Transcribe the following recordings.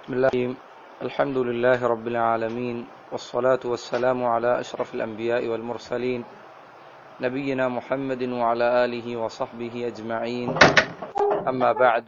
بسم الله الحمد لله رب العالمين والصلاة والسلام على أشرف الأنبياء والمرسلين نبينا محمد وعلى آله وصحبه أجمعين أما بعد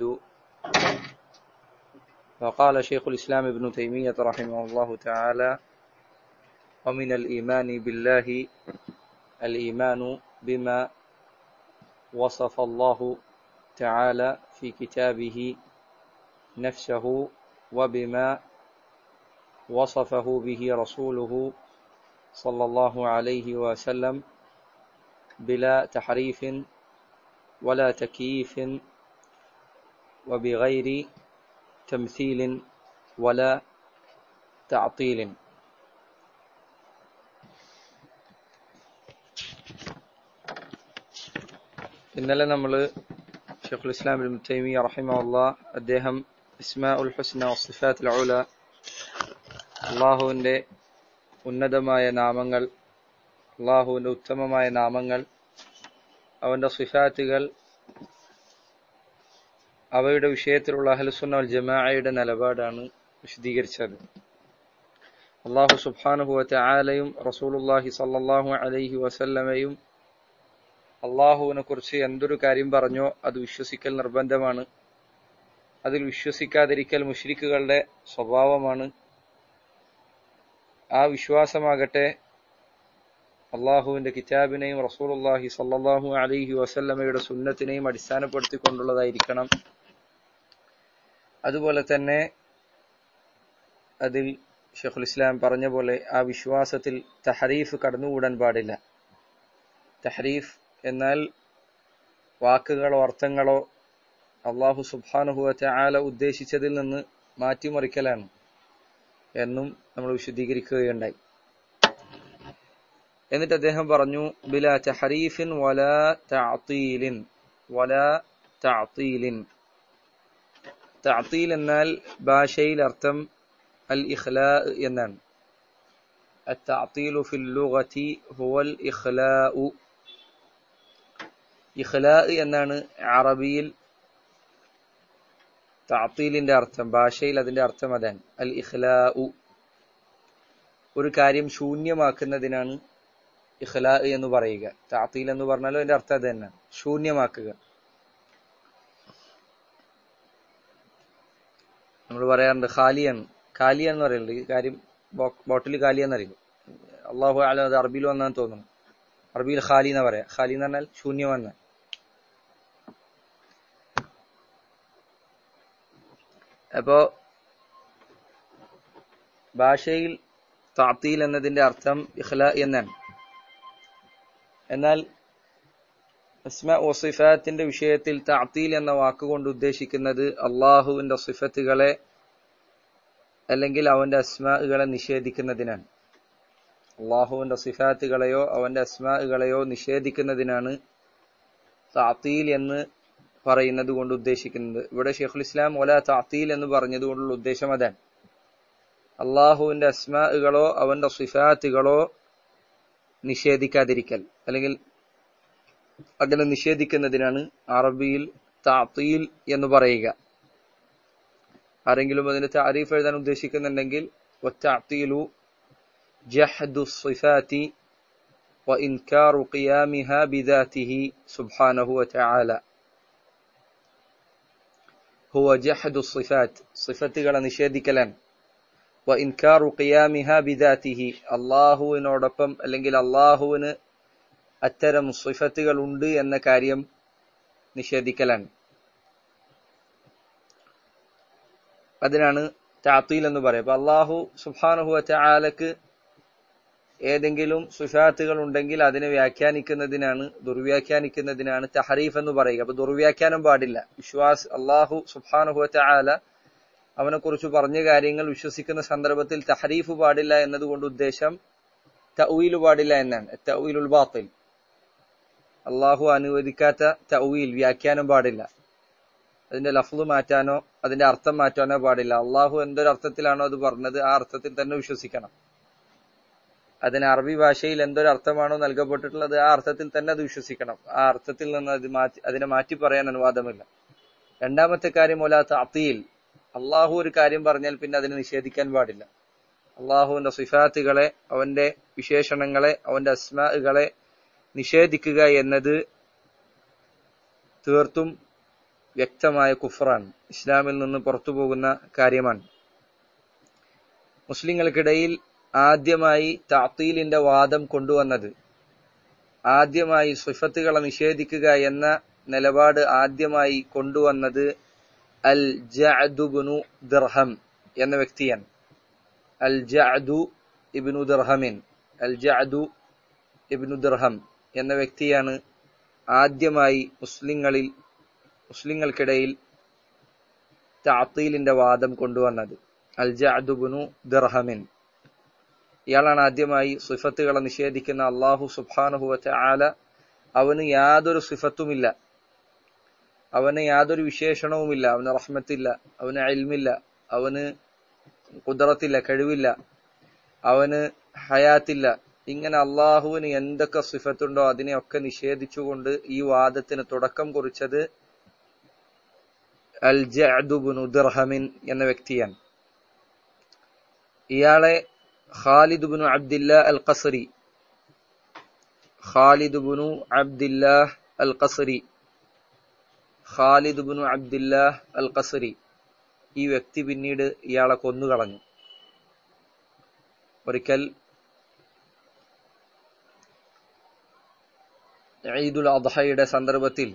فقال شيخ الإسلام ابن تيمية رحمه الله تعالى ومن الإيمان بالله الإيمان بما وصف الله تعالى في كتابه نفسه وبما وصفه به رسوله صلى الله عليه وسلم بلا تحريف ولا تكييف وبغير تمثيل ولا تعطيل ഇന്നലെ നമ്മൾ ഷെഖുൽ ഇസ്ലാം ഇബ്നു തൈമിയ റഹിമഹുള്ള അദ്ദേഹം ഇസ്മാ ഉൽ ഹുസ്ന സിഫാത്തുൽ ഉല അള്ളാഹുവിൻ്റെ ഉന്നതമായ നാമങ്ങൾ അള്ളാഹുവിൻ്റെ ഉത്തമമായ നാമങ്ങൾ അവൻ്റെ സിഫാത്തുകൾ അവയുടെ വിഷയത്തിലുള്ള അഹ്ലുസുന്ന വൽ ജമാഅയുടെ നിലപാടാണ് വിശദീകരിച്ചത് അള്ളാഹു സുബ്ഹാനഹുവത്തെ ആലയും റസൂലുല്ലാഹി സല്ലല്ലാഹു അലൈഹി വസല്ലമയും അള്ളാഹുവിനെ കുറിച്ച് എന്തൊരു കാര്യം പറഞ്ഞോ അത് വിശ്വസിക്കൽ നിർബന്ധമാണ് അതിൽ വിശ്വസിക്കാതിരിക്കൽ മുഷ്രിക്കുകളുടെ സ്വഭാവമാണ് ആ വിശ്വാസമാകട്ടെ അള്ളാഹുവിന്റെ കിതാബിനെയും റസൂലുല്ലാഹി സല്ലാഹു അലൈഹി വസല്ലമയുടെ സുന്നത്തിനെയും അടിസ്ഥാനപ്പെടുത്തിക്കൊണ്ടുള്ളതായിരിക്കണം അതുപോലെ തന്നെ അതിൽ ഷെഖുൽ ഇസ്ലാം പറഞ്ഞ പോലെ ആ വിശ്വാസത്തിൽ തഹരീഫ് കടന്നുകൂടാൻ പാടില്ല തഹരീഫ് എന്നാൽ വാക്കുകളോ അർത്ഥങ്ങളോ അള്ളാഹു സുബാനുഹുവറ്റ ആല ഉദ്ദേശിച്ചതിൽ നിന്ന് മാറ്റിമറിക്കലാണ് എന്നും നമ്മൾ വിശദീകരിക്കുകയുണ്ടായി എന്നിട്ട് അദ്ദേഹം പറഞ്ഞു ബില തഹരീഫിൻ വല തഅത്തീലിൻ വല തഅത്തീലിൻ തഅത്തീൽ എന്നാൽ ഭാഷയിൽ അർത്ഥം അൽ ഇഖ്ലാ എന്നാണ് التعطيل في اللغة هو الإخلاء ഇഖ്ലാ എന്നാണ് അറബിയിൽ താത്തീലിന്റെ അർത്ഥം ഭാഷയിൽ അതിന്റെ അർത്ഥം അതാണ് അൽ ഇഖ്ലാ ഒരു കാര്യം ശൂന്യമാക്കുന്നതിനാണ് ഇഖ്ലാ എന്ന് പറയുക താത്തീൽ എന്ന് പറഞ്ഞാലും അതിന്റെ അർത്ഥം അത് തന്നെ ശൂന്യമാക്കുക നമ്മൾ പറയാറുണ്ട് ഖാലിയാണ് ഖാലിയ എന്ന് പറയുന്നത് ഈ കാര്യം ബോട്ടിൽ ഖാലിയെന്ന് അറിയും അള്ളാഹു അല അത് അറബിയിൽ വന്നാന്ന് തോന്നുന്നു അറബിയിൽ ഖാലി എന്ന് പറയാം ഖാലി എന്ന് പറഞ്ഞാൽ ശൂന്യമെന്ന് അപ്പോ ഭാഷയിൽ താത്തീൽ എന്നതിന്റെ അർത്ഥം ഇഖ്ല എന്നാണ് എന്നാൽ അസ്മ ഒസിഫാത്തിന്റെ വിഷയത്തിൽ താത്തീൽ എന്ന വാക്കുകൊണ്ട് ഉദ്ദേശിക്കുന്നത് അള്ളാഹുവിന്റെ സിഫത്തുകളെ അല്ലെങ്കിൽ അവന്റെ അസ്മാകളെ നിഷേധിക്കുന്നതിനാണ് അള്ളാഹുവിന്റെ സിഫാത്തുകളെയോ അവന്റെ അസ്മാകളെയോ നിഷേധിക്കുന്നതിനാണ് താത്തീൽ എന്ന് പറയുന്നത് കൊണ്ട് ഉദ്ദേശിക്കുന്നത് ഇവിടെ ഷെയ്ഖുൽ ഇസ്ലാം ഒല താത്തീൽ എന്ന് പറഞ്ഞത് കൊണ്ടുള്ള ഉദ്ദേശം അതാണ് അള്ളാഹുവിന്റെ അസ്മാകളോ അവന്റെ സിഫാത്തുകളോ നിഷേധിക്കാതിരിക്കൽ അല്ലെങ്കിൽ അങ്ങനെ നിഷേധിക്കുന്നതിനാണ് അറബിയിൽ താത്തീൽ എന്ന് പറയുക ആരെങ്കിലും അതിന് താരീഫ് എഴുതാൻ ഉദ്ദേശിക്കുന്നുണ്ടെങ്കിൽ ഒത്താത്തീലു جحد الصفات وإنكار قيامها بذاته سبحانه وتعالى هو جحد الصفات صفتകൾ നിഷേധിക്കലാണ് وإنكار قيامها بذاته അള്ളാഹുവിനോടൊപ്പം അല്ലെങ്കിൽ അള്ളാഹുവിന് അത്തരം സിഫത്തുകൾ ഉണ്ട് എന്ന കാര്യം നിഷേധിക്കലാണ് അതിനാണ് താത്തീൽ എന്ന് പറയുക അപ്പൊ അള്ളാഹു സുബാനുഹു ആലക്ക് ഏതെങ്കിലും സുഫാത്തുകൾ ഉണ്ടെങ്കിൽ അതിനെ വ്യാഖ്യാനിക്കുന്നതിനാണ് ദുർവ്യാഖ്യാനിക്കുന്നതിനാണ് തഹരീഫ് എന്ന് പറയുക അപ്പൊ ദുർവ്യാഖ്യാനം പാടില്ല വിശ്വാസ് അള്ളാഹു സുബാനുഹുവറ്റ ആല അവനെ കുറിച്ച് പറഞ്ഞ കാര്യങ്ങൾ വിശ്വസിക്കുന്ന സന്ദർഭത്തിൽ തഹരീഫ് പാടില്ല എന്നതുകൊണ്ട് ഉദ്ദേശം തൗയിൽ പാടില്ല എന്നാണ് തൗയിലുൽ ബാത്തിൽ അള്ളാഹു അനുവദിക്കാത്ത തൗയിൽ വ്യാഖ്യാനം പാടില്ല അതിന്റെ ലഫ്ല് മാറ്റാനോ അതിന്റെ അർത്ഥം മാറ്റാനോ പാടില്ല അള്ളാഹു എന്തൊരർത്ഥത്തിലാണോ അത് പറഞ്ഞത് ആ അർത്ഥത്തിൽ തന്നെ വിശ്വസിക്കണം അതിന് അറബി ഭാഷയിൽ എന്തൊരു അർത്ഥമാണോ നൽകപ്പെട്ടിട്ടുള്ളത് ആ അർത്ഥത്തിൽ തന്നെ അത് വിശ്വസിക്കണം ആ അർത്ഥത്തിൽ നിന്ന് അത് മാറ്റി അതിനെ മാറ്റി പറയാൻ അനുവാദമില്ല രണ്ടാമത്തെ കാര്യം ഒല തഅത്തീൽ അള്ളാഹു ഒരു കാര്യം പറഞ്ഞാൽ പിന്നെ അതിനെ നിഷേധിക്കാൻ പാടില്ല അള്ളാഹുവിന്റെ സിഫാത്തുകളെ അവന്റെ വിശേഷണങ്ങളെ അവന്റെ അസ്മാകളെ നിഷേധിക്കുക എന്നത് തീർത്തും വ്യക്തമായ കുഫറാണ് ഇസ്ലാമിൽ നിന്ന് പുറത്തു പോകുന്ന കാര്യമാണ് മുസ്ലിങ്ങൾക്കിടയിൽ ആദ്യമായി താത്തീലിന്റെ വാദം കൊണ്ടുവന്നത് ആദ്യമായി സിഫത്തുകളെ നിഷേധിക്കുക എന്ന നിലപാട് ആദ്യമായി കൊണ്ടുവന്നത് അൽ ജഅദുബ്നു ദിർഹം എന്ന വ്യക്തിയാണ് അൽ ജഅദു ഇബ്നു ദിർഹമിൻ അൽ ജഅദു ഇബ്നു ദിർഹം എന്ന വ്യക്തിയാണ് ആദ്യമായി മുസ്ലിങ്ങളിൽ മുസ്ലിങ്ങൾക്കിടയിൽ താത്തീലിന്റെ വാദം കൊണ്ടുവന്നത് അൽ ജഅദുബ്നു ദിർഹമിൻ ഇയാളാണ് ആദ്യമായി സിഫത്തുകളെ നിഷേധിക്കുന്ന അള്ളാഹു സുബാനുഹുവത്തെ ആല അവന് യാതൊരു സിഫത്തുമില്ല അവന് യാതൊരു വിശേഷണവുമില്ല അവന് റഹ്മത്തില്ല അവന് അൽമില്ല അവന് കുദറത്തില്ല കഴിവില്ല അവന് ഹയാത്തില്ല ഇങ്ങനെ അള്ളാഹുവിന് എന്തൊക്കെ സിഫത്തുണ്ടോ അതിനെയൊക്കെ നിഷേധിച്ചുകൊണ്ട് ഈ വാദത്തിന് തുടക്കം കുറിച്ചത് അൽ ജഅദുബ്നു ദിർഹമിൻ എന്ന വ്യക്തിയാണ് ഇയാളെ ഖാലിദ് ബിനു അബ്ദില്ല അൽ ഖസരി ഖാലിദ് ബിനു അബ്ദില്ല അൽ ഖസരി ഖാലിദ് ബിനു അബ്ദില്ല അൽ ഖസരി ഈ വ്യക്തി പിന്നീട് ഇയാളെ കൊന്നുകളഞ്ഞു ഒരിക്കൽ ഈദുൽ അദ്ഹയുടെ സന്ദർഭത്തിൽ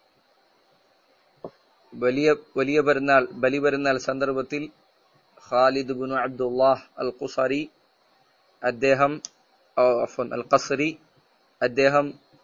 വലിയ വലിയ പെരുന്നാൾ ബലി പെരുന്നാൾ സന്ദർഭത്തിൽ ഖാലിദ് ബിനു അബ്ദുല്ലാഹ് അൽ ഖുസരി അദ്ദേഹം അൽ ഖസരി അദ്ദേഹം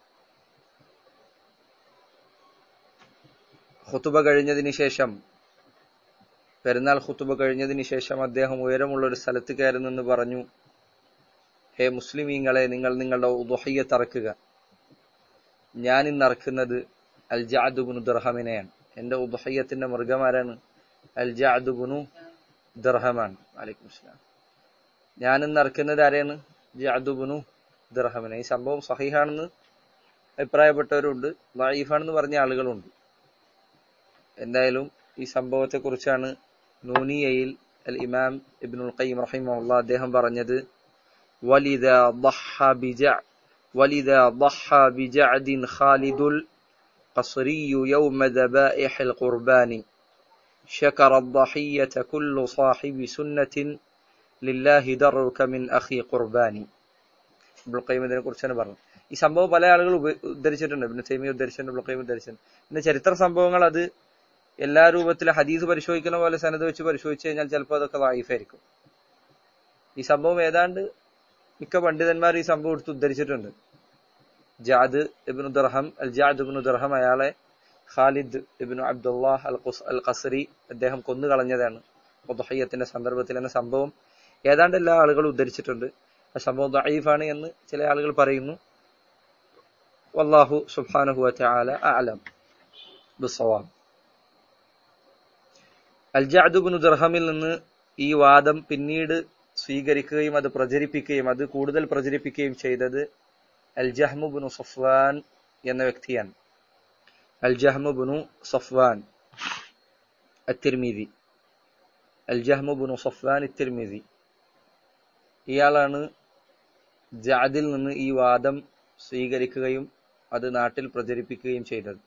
ഖുതുബ കഴിഞ്ഞതിന് ശേഷം പെരുന്നാൾ ഖുതുബ കഴിഞ്ഞതിന് ശേഷം അദ്ദേഹം ഉയരമുള്ള ഒരു സ്ഥലത്ത് കയറി നിന്ന് പറഞ്ഞു ഹേ മുസ്ലിമീങ്ങളെ നിങ്ങൾ നിങ്ങളുടെ ഉദുഹയ്യ തറക്കുക ഞാൻ ഇന്ന് അറക്കുന്നത് അൽ ജാദുബുനു ദർഹമിനെയാണ് എന്റെ ഉദുഹയ്യത്തിന്റെ മൃഗമാരാണ് അൽ ജാദുബുനു ദർഹമാണ് അലൈക്കും സ്ലാം ഞാൻ ഇന്ന് ഇറക്കുന്നത് ആരെയാണ് ജാദുബുനു ദർഹമിനെ ഈ സംഭവം സഹിഹാണെന്ന് അഭിപ്രായപ്പെട്ടവരുണ്ട് വൈഫാണെന്ന് പറഞ്ഞ ആളുകളുണ്ട് എന്തായാലും ഈ സംഭവത്തെ കുറിച്ചാണ് നൂനിയയിൽ അൽ ഇമാം ഇബ്നുൽ ഖയ്യിം റഹിമഹുള്ള അദ്ദേഹം പറഞ്ഞത് വലിദ ضحى بجع ولذا ضحى بجعد خالد القصري يوم ذبائح القربان شكر الضحية كل صاحب سنة لله درك من أخي قرباني ഇബ്നുൽ ഖയ്യിം ഇതിനെ കുറിച്ചാണ് പറഞ്ഞത് ഈ സംഭവം പല ആളുകൾ ഉദ്ധരിച്ചിട്ടുണ്ട് ഇബ്നു തൈമിയ ഉദ്ധരിച്ചിട്ടുണ്ട് ഇബ്നുൽ ഖയ്യിം ഉദ്ധരിച്ചിട്ടുണ്ട് പിന്നെ ചരിത്ര സംഭവങ്ങൾ അത് എല്ലാ രൂപത്തിലും ഹദീസ് പരിശോധിക്കുന്ന പോലെ സനത് വെച്ച് പരിശോധിച്ചു കഴിഞ്ഞാൽ ചിലപ്പോൾ അതൊക്കെ വായിഫായിരിക്കും ഈ സംഭവം ഏതാണ്ട് മിക്ക പണ്ഡിതന്മാർ ഈ സംഭവം എടുത്ത് ഉദ്ധരിച്ചിട്ടുണ്ട് ജാദ് ഇബ്നു ദർഹം അൽ ജാദ് ഇബ്നു ദർഹം അയാളെ ഖാലിദ് ഇബ്നു അബ്ദുല്ലാഹ് അൽ ഖുസ് അൽ ഖസറി അദ്ദേഹം കൊന്നുകളഞ്ഞതാണ് ഉദഹയ്യത്തിന്റെ സന്ദർഭത്തിൽ എന്ന സംഭവം ഏതാണ്ട് എല്ലാ ആളുകളും ഉദ്ധരിച്ചിട്ടുണ്ട് ആ സംഭവം ദഈഫാണ് എന്ന് ചില ആളുകൾ പറയുന്നു വല്ലാഹു സുബ്ഹാനഹു വതആല അഅലം ബിസ്സവാബ് അൽ ജഅദ് ഇബ്നു ദർഹമിൽ നിന്ന് ഈ വാദം പിന്നീട് സ്വീകരിക്കുകയും അത് പ്രചരിപ്പിക്കുകയും അത് കൂടുതൽ പ്രചരിപ്പിക്കുകയും ചെയ്തത് അൽ ജഹ്മുബുനു സഫ്വാൻ എന്ന വ്യക്തിയാണ് അൽ ജഹ്മുബുനു സഫ്വാൻ അത്തിർമിതി അൽ ജഹ്മുബുനു സഫ്വാൻ ഇത്തിർമിതി ഇയാളാണ് ജാദിൽ നിന്ന് ഈ വാദം സ്വീകരിക്കുകയും അത് നാട്ടിൽ പ്രചരിപ്പിക്കുകയും ചെയ്തത്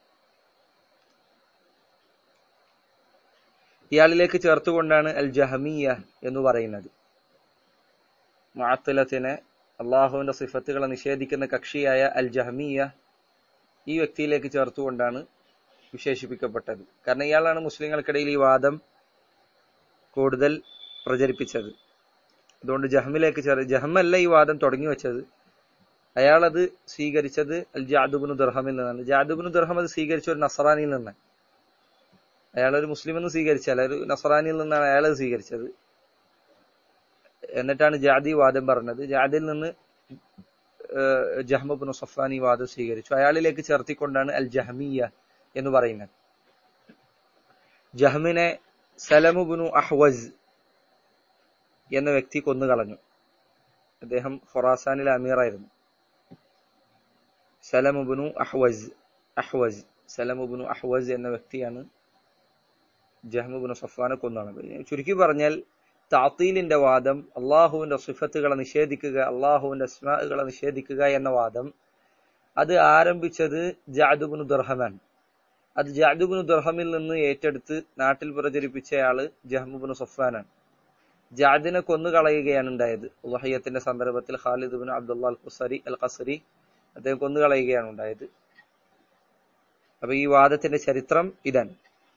ഇയാളിലേക്ക് ചേർത്തുകൊണ്ടാണ് അൽ ജഹമിയ എന്ന് പറയുന്നത് മാത്തലത്തിനെ അള്ളാഹുവിന്റെ സിഫത്തുകളെ നിഷേധിക്കുന്ന കക്ഷിയായ അൽ ജഹമിയ ഈ വ്യക്തിയിലേക്ക് ചേർത്തുകൊണ്ടാണ് വിശേഷിപ്പിക്കപ്പെട്ടത് കാരണം ഇയാളാണ് മുസ്ലിങ്ങൾക്കിടയിൽ ഈ വാദം കൂടുതൽ പ്രചരിപ്പിച്ചത് അതുകൊണ്ട് ജഹമിലേക്ക് ചേർ ജഹമല്ല ഈ വാദം തുടങ്ങി വെച്ചത് അയാളത് സ്വീകരിച്ചത് അൽ ജാദുബിനു ദർഹമിൽ നിന്നാണ് ജാദുബിനു ദർഹം അത് സ്വീകരിച്ച ഒരു നസറാനിയിൽ നിന്നാണ് അയാളൊരു മുസ്ലിം എന്ന് സ്വീകരിച്ചല്ല ഒരു നസറാനിയിൽ നിന്നാണ് അയാളത് സ്വീകരിച്ചത് എന്നിട്ടാണ് ജാദി വാദം പറഞ്ഞത് ജാദിൽ നിന്ന് ജഹ്മബുൻ സഫാനി വാദം സ്വീകരിച്ചു അയാളിലേക്ക് ചേർത്തിക്കൊണ്ടാണ് അൽ ജഹമിയ എന്ന് പറയുന്നത് ജഹ്മിനെ സലമുബുനു അഹ്വസ് എന്ന വ്യക്തി കൊന്നുകളഞ്ഞു അദ്ദേഹം ഖൊറാസാനിലെ അമീറായിരുന്നു സലമുബുനു അഹ്വസ് അഹ്വസ് സലമുബുനു അഹ്വസ് എന്ന വ്യക്തിയാണ് ജഹ്മുബിന് സഫാനെ കൊന്നാണ് ചുരുക്കി പറഞ്ഞാൽ താത്തീലിന്റെ വാദം അള്ളാഹുവിന്റെ സിഫത്തുകളെ നിഷേധിക്കുക അള്ളാഹുവിന്റെ അസ്മാകളെ നിഷേധിക്കുക എന്ന വാദം അത് ആരംഭിച്ചത് ജാദുബിന് ദുർഹമാൻ അത് ജാദുബിന് ദുർഹമിൽ നിന്ന് ഏറ്റെടുത്ത് നാട്ടിൽ പ്രചരിപ്പിച്ചയാള് ജഹ്മുബിന് സഫാനാണ് ജാദിനെ കൊന്നുകളയുകയാണ് ഉണ്ടായത് ഉലഹയ്യത്തിന്റെ സന്ദർഭത്തിൽ Khalid bin Abdullah al Qusari al Qasri അദ്ദേഹം കൊന്നുകളയുകയാണ് ഉണ്ടായത് അപ്പൊ ഈ വാദത്തിന്റെ ചരിത്രം ഇതാണ്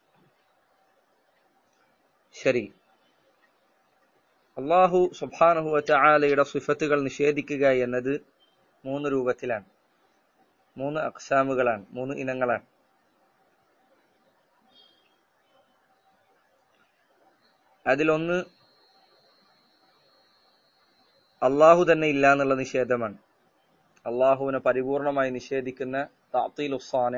ശരി അള്ളാഹു സുബാനഹു ചാലയുടെ സിഫത്തുകൾ നിഷേധിക്കുക എന്നത് മൂന്ന് രൂപത്തിലാണ് മൂന്ന് അക്സാമുകളാണ് മൂന്ന് ഇനങ്ങളാണ് അതിലൊന്ന് അള്ളാഹു തന്നെ ഇല്ല എന്നുള്ള നിഷേധമാണ് അള്ളാഹുവിനെ പരിപൂർണമായി നിഷേധിക്കുന്ന താത്തീൽ ഉസ്സാന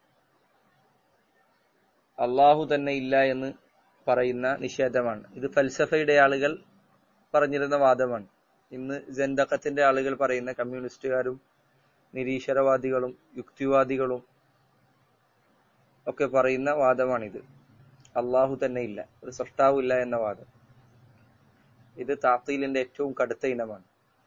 അള്ളാഹു തന്നെ ഇല്ല എന്ന് പറയുന്ന നിഷേധമാണ് ഇത് ഫൽസഫയുടെ ആളുകൾ പറഞ്ഞിരുന്ന വാദമാണ് ഇന്ന് ജന്തക്കത്തിന്റെ ആളുകൾ പറയുന്ന കമ്മ്യൂണിസ്റ്റുകാരും നിരീശ്വരവാദികളും യുക്തിവാദികളും ഒക്കെ പറയുന്ന വാദമാണിത് അള്ളാഹു തന്നെ ഇല്ല ഒരു സൃഷ്ടാവില്ല എന്ന വാദം ഇത് താത്തീലിന്റെ ഏറ്റവും കടുത്ത ഇനമാണ്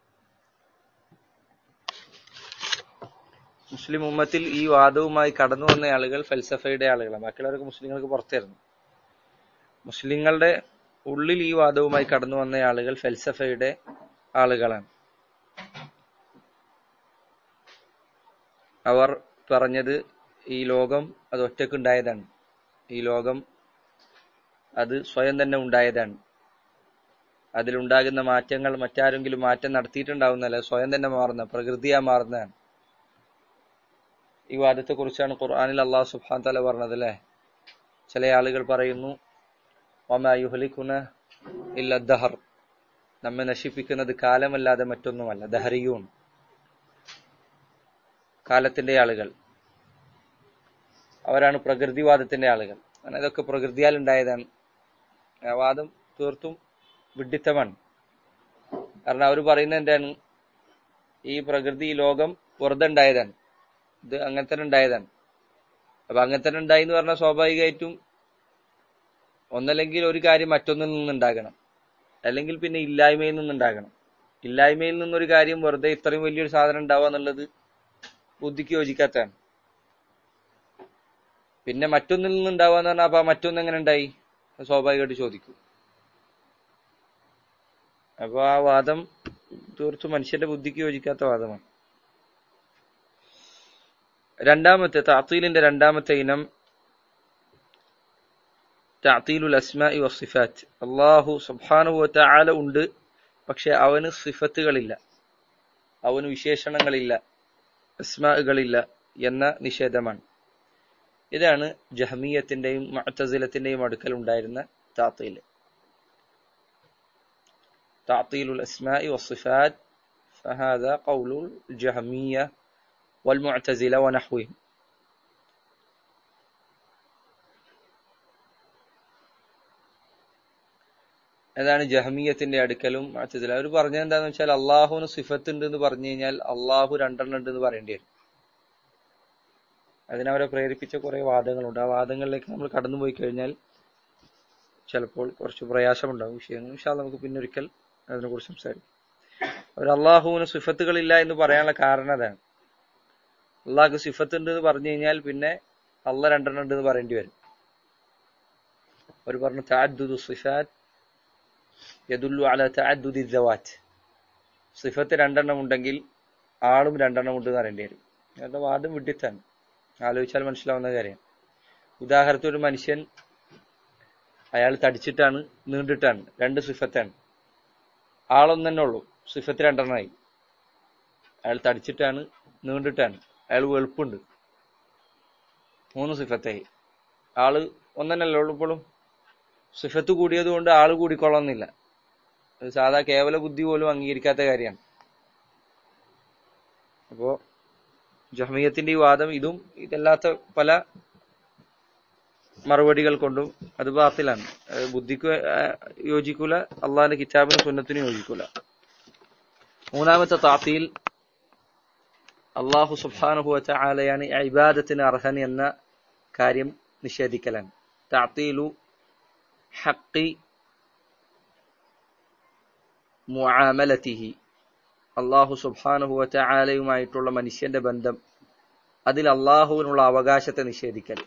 മുസ്ലിം ഉമ്മത്തിൽ ഈ വാദവുമായി കടന്നു വന്ന ആളുകൾ ഫൽസഫയുടെ ആളുകളാണ് ബാക്കിയുള്ളവർക്ക് മുസ്ലിങ്ങൾക്ക് പുറത്തായിരുന്നു മുസ്ലിങ്ങളുടെ ഉള്ളിൽ ഈ വാദവുമായി കടന്നു വന്ന ആളുകൾ ഫൽസഫയുടെ ആളുകളാണ് അവർ പറഞ്ഞത് ഈ ലോകം അത് ഒറ്റക്കുണ്ടായതാണ് ഈ ലോകം അത് സ്വയം തന്നെ ഉണ്ടായതാണ് അതിലുണ്ടാകുന്ന മാറ്റങ്ങൾ മറ്റാരെങ്കിലും മാറ്റം നടത്തിയിട്ടുണ്ടാവുന്നല്ല സ്വയം തന്നെ മാറുന്ന പ്രകൃതിയാ മാറുന്നതാണ് ഈ വാദത്തെ കുറിച്ചാണ് ഖുർആാനിൽ അള്ളാഹു സുബ്ഹാൻ തല പറഞ്ഞത് അല്ലെ ചില ആളുകൾ പറയുന്നു ഒമായുഹലിക്കുന്ന ഇല്ല ദഹർ നമ്മെ നശിപ്പിക്കുന്നത് കാലമല്ലാതെ മറ്റൊന്നുമല്ല ദഹരിയും കാലത്തിന്റെ ആളുകൾ അവരാണ് പ്രകൃതിവാദത്തിന്റെ ആളുകൾ കാരണം ഇതൊക്കെ പ്രകൃതിയാൽ ഉണ്ടായതാണ് ആ വാദം തീർത്തും വിഡിത്തമാണ് കാരണം അവർ പറയുന്നത് എന്താണ് ഈ പ്രകൃതി ഈ ലോകം വെറുതെ ഉണ്ടായതാണ് ഇത് അങ്ങനെ തന്നെ ഉണ്ടായതാണ് അപ്പൊ അങ്ങനെ തന്നെ ഉണ്ടായി എന്ന് പറഞ്ഞാൽ സ്വാഭാവികമായിട്ടും ഒന്നല്ലെങ്കിൽ ഒരു കാര്യം മറ്റൊന്നിൽ നിന്നുണ്ടാകണം അല്ലെങ്കിൽ പിന്നെ ഇല്ലായ്മയിൽ നിന്നുണ്ടാകണം ഇല്ലായ്മയിൽ നിന്നൊരു കാര്യം വെറുതെ ഇത്രയും വലിയൊരു സാധനം ഉണ്ടാവുക എന്നുള്ളത് ബുദ്ധിക്ക് യോജിക്കാത്തതാണ് പിന്നെ മറ്റൊന്നിൽ നിന്നുണ്ടാവുക എന്ന് പറഞ്ഞാൽ അപ്പൊ ആ മറ്റൊന്ന് എങ്ങനെ ഉണ്ടായി സ്വാഭാവികമായിട്ട് ചോദിക്കും അപ്പൊ ആ വാദം തീർത്തും മനുഷ്യന്റെ ബുദ്ധിക്ക് യോജിക്കാത്ത വാദമാണ് രണ്ടാമത്തെ താത്തീലിന്റെ രണ്ടാമത്തെ ഇനം താത്തീലുൽ അസ്മാഇ വസിഫാറ്റ് അള്ളാഹു സുബ്ഹാനഹു വതആല ഉണ്ട് പക്ഷെ അവന് സിഫത്തുകളില്ല അവന് വിശേഷണങ്ങളില്ല അസ്മാകളില്ല എന്ന നിഷേധമാണ് ഇതാണ് ജഹമീയത്തിന്റെയും മഅ്തസിലത്തിന്റെയും അടുക്കൽ ഉണ്ടായിരുന്ന താത്തീൽ تعطيل الأسماء والصفات فهذا قول الجهمية والمعتزلة ونحوهم അതാണ് ജഹമീയത്തിന്റെ അടുക്കലും മുഅ്തസില അവർ പറഞ്ഞത് എന്താന്ന് വെച്ചാൽ അള്ളാഹുവിന് സിഫത്ത് ഉണ്ട് എന്ന് പറഞ്ഞു കഴിഞ്ഞാൽ അള്ളാഹു രണ്ടെണ്ണം ഉണ്ട് എന്ന് പറയേണ്ടി വരും അതിനവരെ പ്രേരിപ്പിച്ച കുറെ വാദങ്ങളുണ്ട് ആ വാദങ്ങളിലേക്ക് നമ്മൾ കടന്നു പോയി കഴിഞ്ഞാൽ ചിലപ്പോൾ കുറച്ച് പ്രയാസമുണ്ടാകും വിഷയങ്ങൾ പക്ഷേ നമുക്ക് പിന്നെ ഒരിക്കൽ അതിനെ കുറിച്ച് സംസാരിക്കും അവർ അള്ളാഹുവിന് സിഫത്തുകളില്ല എന്ന് പറയാനുള്ള കാരണം അതാണ് അള്ളാഹ്ക്ക് സിഫത്ത് ഉണ്ട് എന്ന് പറഞ്ഞു കഴിഞ്ഞാൽ പിന്നെ അള്ള രണ്ടെണ്ണം ഉണ്ട് എന്ന് പറയേണ്ടി വരും അവർ പറഞ്ഞു താദ്ദുദു സിഫാത്ത് യദുല്ലു അല തഅദ്ദുദി ദവാത്ത് സിഫത്ത് രണ്ടെണ്ണം ഉണ്ടെങ്കിൽ ആളും രണ്ടെണ്ണം ഉണ്ട് എന്ന് പറയേണ്ടി വരും അവരുടെ വാദം വിഡിത്താണ് ആലോചിച്ചാൽ മനസ്സിലാവുന്ന കാര്യം ഉദാഹരണത്തിന് ഒരു മനുഷ്യൻ അയാൾ തടിച്ചിട്ടാണ് നീണ്ടിട്ടാണ് രണ്ട് സിഫത്താണ് ആളൊന്നു തന്നെ ഉള്ളൂ സിഫത്ത് രണ്ടെണ്ണമായി അയാൾ തടിച്ചിട്ടാണ് നീണ്ടിട്ടാണ് അയാൾ വെളുപ്പുണ്ട് മൂന്ന് സിഫത്തായി ആള് ഒന്നന്നല്ലേ ഉള്ളൂ ഇപ്പോഴും സിഫത്ത് കൂടിയത് കൊണ്ട് ആള് കൂടിക്കൊള്ളുന്നില്ല അത് സാധാ കേവല ബുദ്ധി പോലും അംഗീകരിക്കാത്ത കാര്യമാണ് അപ്പോ ജഹ്മിയത്തിന്റെ ഈ വാദം ഇതും ഇതല്ലാത്ത പല മറുപടികൾ കൊണ്ടും അത് ബാത്തിലാണ് ബുദ്ധിക്ക് യോജിക്കൂല അള്ളാഹിന്റെ കിതാബിനും സുന്നത്തിനും യോജിക്കൂല മൂന്നാമത്തെ താത്തിയിൽ അള്ളാഹു സുബ്ഹാനഹു വതആലയാണ് ഇബാദത്തിന് അർഹൻ എന്ന കാര്യം നിഷേധിക്കലാണ് താത്തീലു ഹക്കി മുആമലത്തിഹി അള്ളാഹു സുബ്ഹാനഹു വതആലയുമായിട്ടുള്ള മനുഷ്യന്റെ ബന്ധം അതിൽ അള്ളാഹുവിനുള്ള അവകാശത്തെ നിഷേധിക്കൽ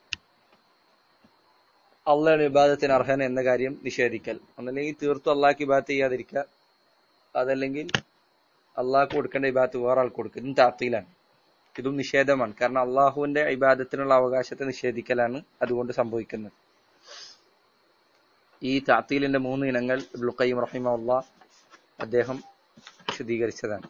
അള്ളാഹുടെ വിവാദത്തിന് അർഹൻ എന്ന കാര്യം നിഷേധിക്കൽ ഒന്നല്ലെങ്കിൽ തീർത്തും അള്ളാഹ്ക്ക് ഇബാദത്ത് ചെയ്യാതിരിക്കുക അതല്ലെങ്കിൽ അള്ളാഹ്ക്ക് കൊടുക്കേണ്ട ഇബാദത്ത് വേറെ ആൾക്ക് കൊടുക്കുക ഇതും താത്തിയിലാണ് ഇതും നിഷേധമാണ് കാരണം അള്ളാഹുവിന്റെ ഇബാദത്തിനുള്ള അവകാശത്തെ നിഷേധിക്കലാണ് അതുകൊണ്ട് സംഭവിക്കുന്നത് ഈ താത്തീലിന്റെ മൂന്ന് ഇനങ്ങൾ ഇബ്ലുഖയ്യം റഹിമ അദ്ദേഹം വിശദീകരിച്ചതാണ്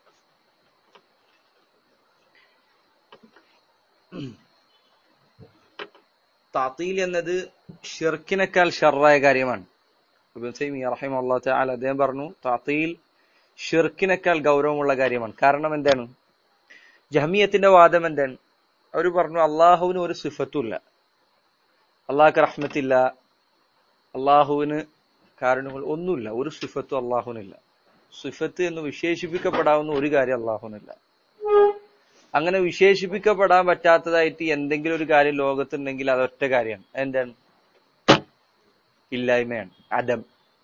താത്തീൽ എന്നത് ഷിർക്കിനേക്കാൾ ഷറായ കാര്യമാണ് റഹിമ തആല അദ്ദേഹം പറഞ്ഞു താത്തീൽ ഷിർക്കിനേക്കാൾ ഗൗരവമുള്ള കാര്യമാണ് കാരണം എന്താണ് ജഹമിയത്തിന്റെ വാദം എന്താണ് അവർ പറഞ്ഞു അള്ളാഹുവിന് ഒരു സിഫത്തുമില്ല അള്ളാഹ്ക്ക് റഹ്മത്തില്ല അള്ളാഹുവിന് കാരണങ്ങൾ ഒന്നുമില്ല ഒരു സിഫത്തും അള്ളാഹുവിനില്ല സിഫത്ത് എന്ന് വിശേഷിപ്പിക്കപ്പെടാവുന്ന ഒരു കാര്യം അള്ളാഹുവിനില്ല അങ്ങനെ വിശേഷിപ്പിക്കപ്പെടാൻ പറ്റാത്തതായിട്ട് എന്തെങ്കിലും ഒരു കാര്യം ലോകത്തുണ്ടെങ്കിൽ അതൊറ്റ കാര്യമാണ് എന്താണ് ഇല്ലായ്മയാണ് അദം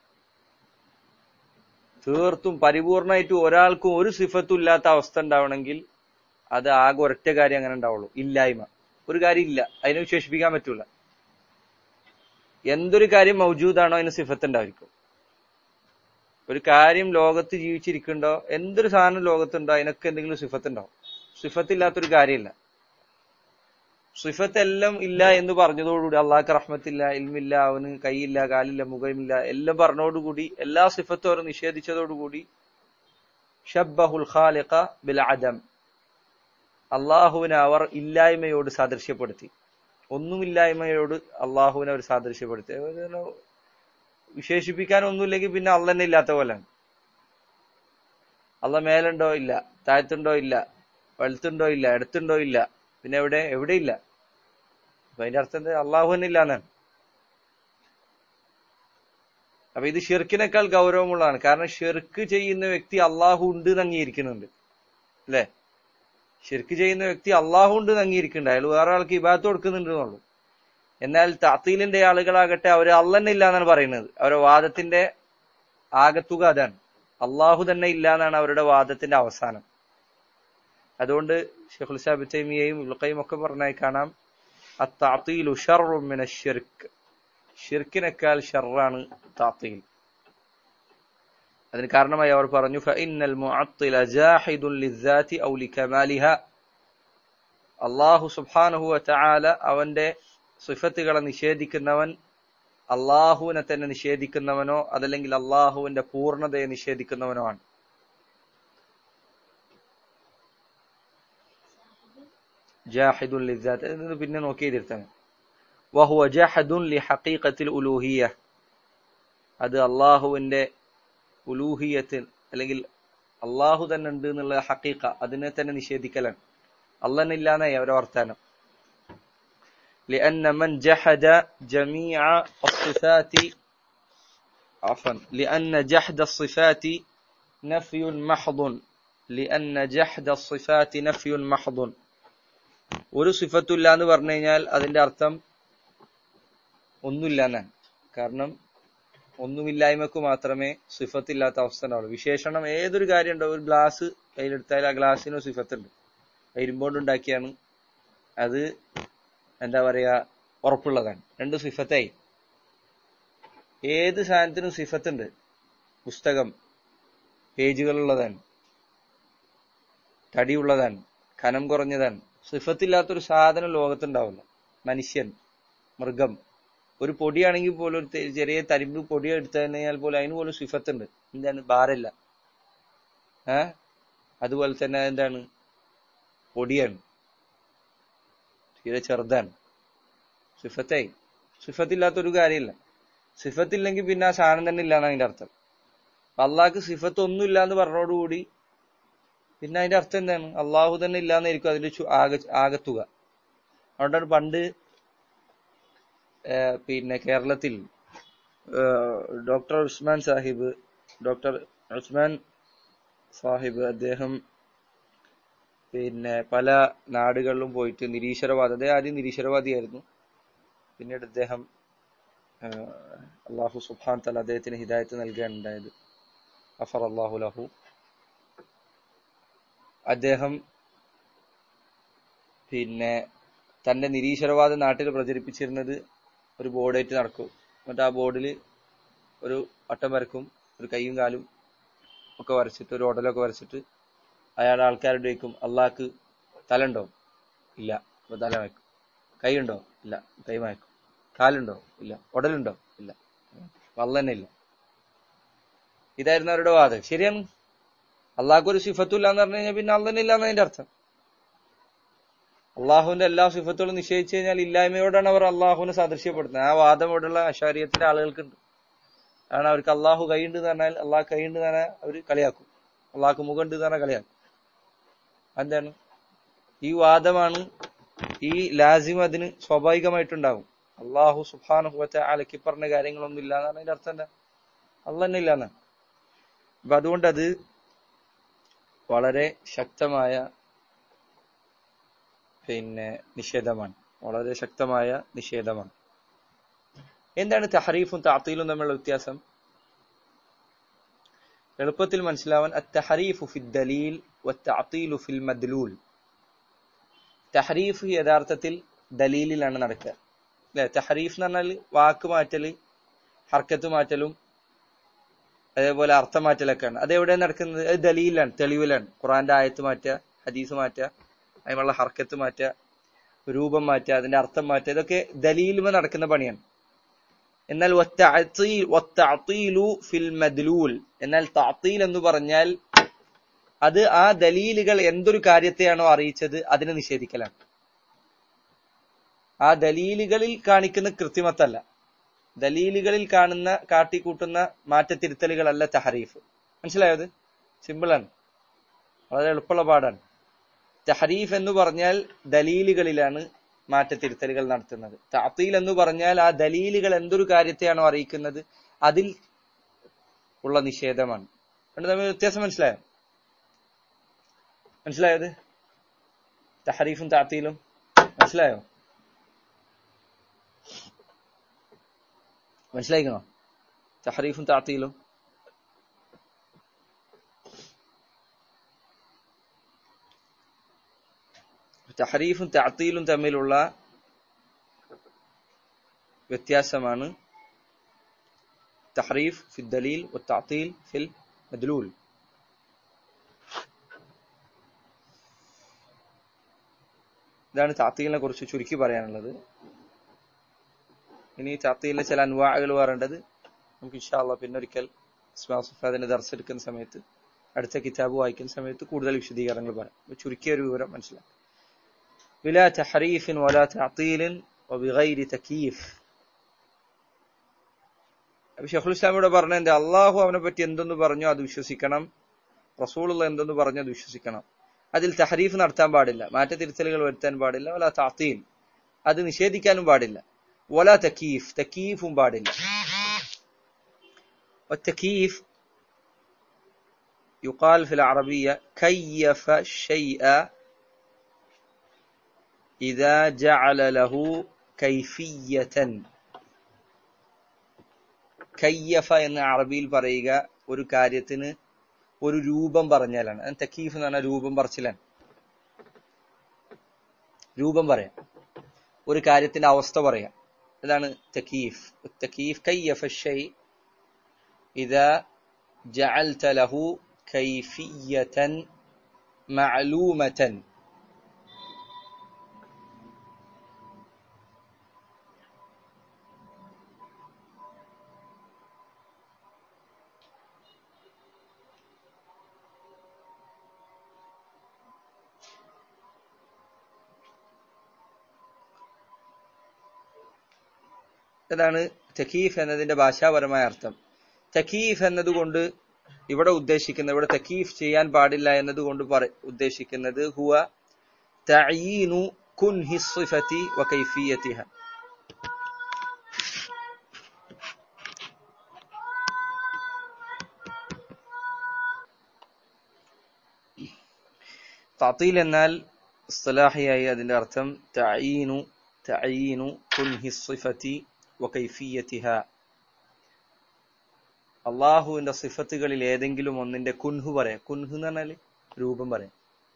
തീർത്തും പരിപൂർണമായിട്ട് ഒരാൾക്കും ഒരു സിഫത്തും ഇല്ലാത്ത അവസ്ഥ ഉണ്ടാവണമെങ്കിൽ അത് ആകെ ഒരൊറ്റ കാര്യം അങ്ങനെ ഉണ്ടാവുള്ളൂ ഇല്ലായ്മ ഒരു കാര്യം ഇല്ല അതിനെ വിശേഷിപ്പിക്കാൻ പറ്റൂല എന്തൊരു കാര്യം മൗജൂദാണോ അതിന് സിഫത്ത് ഉണ്ടായിരിക്കും ഒരു കാര്യം ലോകത്ത് ജീവിച്ചിരിക്കുന്നുണ്ടോ എന്തൊരു സാധനം ലോകത്തുണ്ടോ അതിനൊക്കെ എന്തെങ്കിലും സിഫത്ത് ഉണ്ടാവും സിഫത്ത് ഇല്ലാത്തൊരു കാര്യമില്ല സിഫത്ത് എല്ലാം ഇല്ല എന്ന് പറഞ്ഞതോടുകൂടി അള്ളാഹ്ക്ക് റഹ്മത്തില്ല ഇൽമില്ല അവന് കൈയില്ല കാലില്ല മുഖമില്ല എല്ലാം പറഞ്ഞതോടുകൂടി എല്ലാ സിഫത്തും അവർ നിഷേധിച്ചതോടുകൂടി ഷബ്ബഹുൽ ഖാലിഖ ബിൽ അദം അള്ളാഹുവിനെ അവർ ഇല്ലായ്മയോട് സാദൃശ്യപ്പെടുത്തി ഒന്നുമില്ലായ്മയോട് അള്ളാഹുവിനെ അവർ സാദൃശ്യപ്പെടുത്തി വിശേഷിപ്പിക്കാൻ ഒന്നുമില്ലെങ്കിൽ പിന്നെ അള്ള തന്നെ ഇല്ലാത്ത പോലെയാണ് അള്ള മേലുണ്ടോ ഇല്ല താഴത്തുണ്ടോ ഇല്ല വലുത്തുണ്ടോ ഇല്ല അടുത്തുണ്ടോ ഇല്ല പിന്നെ എവിടെ എവിടെ ഇല്ല അപ്പൊ അതിന്റെ അർത്ഥം എന്താ അള്ളാഹു തന്നെ ഇല്ല എന്നാണ് അപ്പൊ ഇത് ഷിർക്കിനേക്കാൾ ഗൗരവമുള്ളതാണ് കാരണം ഷിർക്ക് ചെയ്യുന്ന വ്യക്തി അള്ളാഹു ഉണ്ട് എന്ന് അംഗീകരിക്കുന്നുണ്ട് അല്ലേ ഷിർക്ക് ചെയ്യുന്ന വ്യക്തി അള്ളാഹു ഉണ്ട് എന്ന് അംഗീകരിക്കുന്നുണ്ട് അയാൾ വേറെ ആൾക്ക് ഇബാത്ത് കൊടുക്കുന്നുണ്ട് എന്നുള്ളൂ എന്നാൽ താത്തീലിന്റെ ആളുകളാകട്ടെ അവര് അള്ളന്നെ ഇല്ല എന്നാണ് പറയുന്നത് അവരുടെ വാദത്തിന്റെ ആകത്തുക അതാണ് അള്ളാഹു തന്നെ ഇല്ല എന്നാണ് അവരുടെ വാദത്തിന്റെ അവസാനം അതുകൊണ്ട് ഷെഖുൽ സാബ് തൈമിയയും ഉൽക്കയും ഒക്കെ പറഞ്ഞായി കാണാം അത്താത്തീലു ഷർമിന ഷിർക്ക് ഷിർക്കിനേക്കാൾ ഷർറാണ് താത്തീൽ അതിന് കാരണമായി അവർ പറഞ്ഞു ഫഇന്നൽ മുഅത്തില ജാഹിദുൻ ലിസ്സാതി ഔ ലികമാലിഹ അല്ലാഹു സുബ്ഹാനഹു വതആല അവന്റെ സിഫത്തുകളെ നിഷേധിക്കുന്നവൻ അള്ളാഹുവിനെ തന്നെ നിഷേധിക്കുന്നവനോ അതല്ലെങ്കിൽ അള്ളാഹുവിന്റെ പൂർണ്ണതയെ നിഷേധിക്കുന്നവനോ ആണ് ജാഹിദുൻ ലിസ്സാത്ത് ഇത് പിന്നെ നോക്കി എഴുതിരുത്താണ് വഹുവ ജഹദുൻ ലി ഹഖീഖത്തിൽ ഉലൂഹിയ അത് അള്ളാഹുവിന്റെ ഉലൂഹിയത്തിൽ അല്ലെങ്കിൽ അള്ളാഹു തന്നെ ഉണ്ട് എന്നുള്ള ഹക്കീക്ക അതിനെ തന്നെ നിഷേധിക്കലാണ് അള്ളന്നെ ഇല്ലാന്നായി അവരെ വർത്താനം لأن من جحد جميع الصفات عفوا لأن جحد الصفات نفي محض لأن جحد الصفات نفي محض ഒരു സിഫത്തുമില്ല എന്ന് പറഞ്ഞു കഴിഞ്ഞാൽ അതിന്റെ അർത്ഥം ഒന്നുമില്ല എന്നാണ് കാരണം ഒന്നുമില്ലായ്മക്ക് മാത്രമേ സിഫത്തില്ലാത്ത അവസ്ഥ ഉണ്ടാവുള്ളൂ വിശേഷണം ഏതൊരു കാര്യം ഉണ്ടോ ഒരു ഗ്ലാസ് കയ്യിലെടുത്താൽ ആ ഗ്ലാസ്സിന് സിഫത്തുണ്ട് ഇരുമ്പോണ്ട് ഉണ്ടാക്കിയാണ് അത് എന്താ പറയാ ഉറപ്പുള്ളതാണ് രണ്ട് സിഫത്തായി ഏത് സാധനത്തിനും സിഫത്തുണ്ട് പുസ്തകം പേജുകളുള്ളതാണ് തടിയുള്ളതാണ് കനം കുറഞ്ഞതാണ് സിഫത്തില്ലാത്തൊരു സാധനം ലോകത്തുണ്ടാവില്ല മനുഷ്യൻ മൃഗം ഒരു പൊടിയാണെങ്കിൽ പോലും ഒരു ചെറിയ തരിമ്പ് പൊടി എടുത്തു കഴിഞ്ഞാൽ പോലും അതിന് പോലും സിഫത്തുണ്ട് എന്താണ് ഭാരല്ല ഏ അതുപോലെ തന്നെ എന്താണ് പൊടിയാണ് തീരെ ചെറുതാണ് സിഫത്തായി സിഫത്തില്ലാത്തൊരു കാര്യമില്ല സിഫത്തില്ലെങ്കിൽ പിന്നെ ആ സാധനം തന്നെ ഇല്ലാന്ന് അതിന്റെ അർത്ഥം അള്ളാഹ്ക്ക് സിഫത്ത് ഒന്നും ഇല്ല എന്ന് പറഞ്ഞോടുകൂടി പിന്നെ അതിന്റെ അർത്ഥം എന്താണ് അള്ളാഹു തന്നെ ഇല്ലാന്നായിരിക്കും അതിന്റെ ആകെ ആകത്തുക അതുകൊണ്ടാണ് പണ്ട് പിന്നെ കേരളത്തിൽ ഡോക്ടർ ഉസ്മാൻ സാഹിബ് ഡോക്ടർ ഉസ്മാൻ സാഹിബ് അദ്ദേഹം പിന്നെ പല നാടുകളിലും പോയിട്ട് നിരീശ്വരവാദം അദ്ദേഹം ആദ്യം നിരീശ്വരവാദിയായിരുന്നു പിന്നീട് അദ്ദേഹം അള്ളാഹു സുബ്ഹാൻ തല അദ്ദേഹത്തിന് ഹിദായത്ത് നൽകുകയാണ് ഉണ്ടായത് അഫർ അള്ളാഹു ലഹു അദ്ദേഹം പിന്നെ തന്റെ നിരീശ്വരവാദം നാട്ടിൽ പ്രചരിപ്പിച്ചിരുന്നത് ഒരു ബോർഡായിട്ട് നടക്കും എന്നിട്ട് ആ ബോർഡിൽ ഒരു വട്ടം വരക്കും ഒരു കൈയും കാലും ഒക്കെ വരച്ചിട്ട് ഒരു ഓടലൊക്കെ വരച്ചിട്ട് അയാൾ ആൾക്കാരുടെ ചോദിക്കും അള്ളാഹ്ക്ക് തലണ്ടോ ഇല്ല അപ്പൊ തല വയ്ക്കും കൈയുണ്ടോ ഇല്ല കൈ വയ്ക്കും കാലുണ്ടോ ഇല്ല ഉടലുണ്ടോ ഇല്ല അള്ള തന്നെ ഇല്ല ഇതായിരുന്നു അവരുടെ വാദം ശരിയാണ് അള്ളാഹ്ക്ക് ഒരു സിഫത്തും ഇല്ല എന്ന് പറഞ്ഞു കഴിഞ്ഞാൽ പിന്നെ അള്ളന്നെ ഇല്ല എന്നതിന്റെ അർത്ഥം അള്ളാഹുവിന്റെ എല്ലാ സിഫത്തുകളും നിശ്ചയിച്ചു കഴിഞ്ഞാൽ ഇല്ലായ്മയോടാണ് അവർ അള്ളാഹുവിനെ സാദൃശ്യപ്പെടുത്തുന്നത് ആ വാദം ഇവിടെയുള്ള അശാരിയത്തിന്റെ ആളുകൾക്കുണ്ട് കാരണം അവർക്ക് അള്ളാഹു കൈയുണ്ട് എന്ന് പറഞ്ഞാൽ അള്ളാഹ് കൈയുണ്ട് എന്ന് പറഞ്ഞാൽ അവർ കളിയാക്കും അള്ളാഹ്ക്ക് മുഖമുണ്ട് എന്ന് പറഞ്ഞാൽ കളിയാക്കും എന്താണ് ഈ വാദമാണ് ഈ ലാസിം അതിന് സ്വാഭാവികമായിട്ടുണ്ടാകും അള്ളാഹു സുബാനുഭവത്തെ അലക്കി പറഞ്ഞ കാര്യങ്ങളൊന്നും ഇല്ല എന്നാണ് അതിന്റെ അർത്ഥം എന്താ അള്ള തന്നെ ഇല്ല എന്നാണ് അപ്പൊ അതുകൊണ്ട് അത് വളരെ ശക്തമായ പിന്നെ നിഷേധമാണ് വളരെ ശക്തമായ നിഷേധമാണ് എന്താണ് തഹരീഫും താത്തീലും തമ്മിലുള്ള വ്യത്യാസം എളുപ്പത്തിൽ മനസ്സിലാവാൻ അത്തഹരീഫു ഫിൽ ദലീൽ വത്തഅത്തീലു ഫിൽ മദ്ലൂൽ തഹരീഫ് യഥാർത്ഥത്തിൽ ദലീലിലാണ് നടക്കുക അല്ലെ തഹരീഫ് എന്ന് പറഞ്ഞാൽ വാക്ക് മാറ്റല് ഹർക്കത്ത് മാറ്റലും അതേപോലെ അർത്ഥം മാറ്റലൊക്കെയാണ് അത് എവിടെ നടക്കുന്നത് അത് ദലീലാണ് തെളിവിലാണ് ഖുറാന്റെ ആയത്ത് മാറ്റുക ഹദീസ് മാറ്റുക അതിനുള്ള ഹർക്കത്ത് മാറ്റുക രൂപം മാറ്റുക അതിന്റെ അർത്ഥം മാറ്റുക ഇതൊക്കെ ദലീലുമ നടക്കുന്ന പണിയാണ് എന്നാൽ ഫിൽ മദ്ലൂൽ എന്നാൽ താത്തീൽ എന്ന് പറഞ്ഞാൽ അത് ആ ദലീലുകൾ എന്തൊരു കാര്യത്തെയാണോ അറിയിച്ചത് അതിനെ നിഷേധിക്കലാണ് ആ ദലീലുകളിൽ കാണിക്കുന്ന കൃത്രിമത്തല്ല ദലീലുകളിൽ കാണുന്ന കാട്ടിക്കൂട്ടുന്ന മാറ്റത്തിരുത്തലുകളല്ല തഹരീഫ് മനസ്സിലായത് സിമ്പിളാണ് വളരെ എളുപ്പമുള്ള പാടാണ് തഹരീഫ് എന്ന് പറഞ്ഞാൽ ദലീലുകളിലാണ് മാറ്റത്തിരുത്തലുകൾ നടത്തുന്നത് താത്തീൽ എന്ന് പറഞ്ഞാൽ ആ ദലീലുകൾ എന്തൊരു കാര്യത്തെയാണോ അറിയിക്കുന്നത് അതിൽ ഉള്ള നിഷേധമാണ് രണ്ട് തമ്മിൽ വ്യത്യാസം മനസ്സിലായോ മനസ്സിലായത് തഹരീഫും താത്തീലും മനസ്സിലായോ മനസ്സിലായിക്കണോ തഹരീഫും താത്തീലും തഹരീഫും താത്തീലും തമ്മിലുള്ള വ്യത്യാസമാണ് തഹരീഫ് ഫിൽ ദലീൽ താത്തീൽ ഫിൽ മദ്ലൂൽ ഇതാണ് താത്തീലിനെ കുറിച്ച് ചുരുക്കി പറയാനുള്ളത് ഇനി താത്തീലിലെ ചില അൻവാഹകൾ പറയേണ്ടത് നമുക്ക് ഇൻഷാല്ല പിന്നെ ഒരിക്കൽ ഇസ്മാസുഫാദിന്റെ ദർശ എടുക്കുന്ന സമയത്ത് അടുത്ത കിതാബ് വായിക്കുന്ന സമയത്ത് കൂടുതൽ വിശദീകരണങ്ങൾ പറയാം ചുരുക്കിയ ഒരു വിവരം മനസ്സിലാക്കാം بلا تحريف ولا تعطيل وبغير تكييف ഷെഖുൽ ഇസ്ലാം ഇവിടെ പറഞ്ഞ എന്റെ അള്ളാഹു അവനെ പറ്റി എന്തെന്ന് പറഞ്ഞു അത് വിശ്വസിക്കണം റസൂലുള്ള എന്തെന്ന് പറഞ്ഞു അത് വിശ്വസിക്കണം അതിൽ തഹരീഫ് നടത്താൻ പാടില്ല മാറ്റത്തിരുത്തലുകൾ വരുത്താൻ പാടില്ല വല താത്തീൽ അത് നിഷേധിക്കാനും പാടില്ല വല തക്കീഫ് തക്കീഫും പാടില്ല والتكييف يقال في العربية كيف الشيء إذا جعل له كيفية കയ്യഫ എന്ന അറബിയിൽ പറയുക ഒരു കാര്യത്തിന് ഒരു രൂപം പറഞ്ഞാലാണ് അത് തക്കീഫ് എന്ന് പറഞ്ഞാൽ രൂപം പറച്ചിലാണ് രൂപം പറയാം ഒരു കാര്യത്തിന്റെ അവസ്ഥ പറയാം ഇതാണ് തക്കീഫ് തക്കീഫ് കയ്യഫ ഷൈ إذا جعلت له كيفية معلومة ഇതാണ് തക്കീഫ് എന്നതിന്റെ ഭാഷാപരമായ അർത്ഥം തക്കീഫ് എന്നതുകൊണ്ട് ഇവിടെ ഉദ്ദേശിക്കുന്നത് ഇവിടെ തക്കീഫ് ചെയ്യാൻ പാടില്ല എന്നതുകൊണ്ട് പറ ഉദ്ദേശിക്കുന്നത് ഹുവ തഈനു കുൻഹി സിഫതി വ കൈഫിയതിഹ തഅതീൽ എന്നാൽ ഇസ്തിലാഹിയായി അതിന്റെ അർത്ഥം തഈനു തഈനു കുൻഹി സിഫതി വകൈഫിയത്തിഹ അള്ളാഹുവിന്റെ സിഫത്തുകളിൽ ഏതെങ്കിലും ഒന്നിന്റെ കുൻഹു പറയാം കുൻഹു എന്ന് പറഞ്ഞാല് രൂപം പറയാം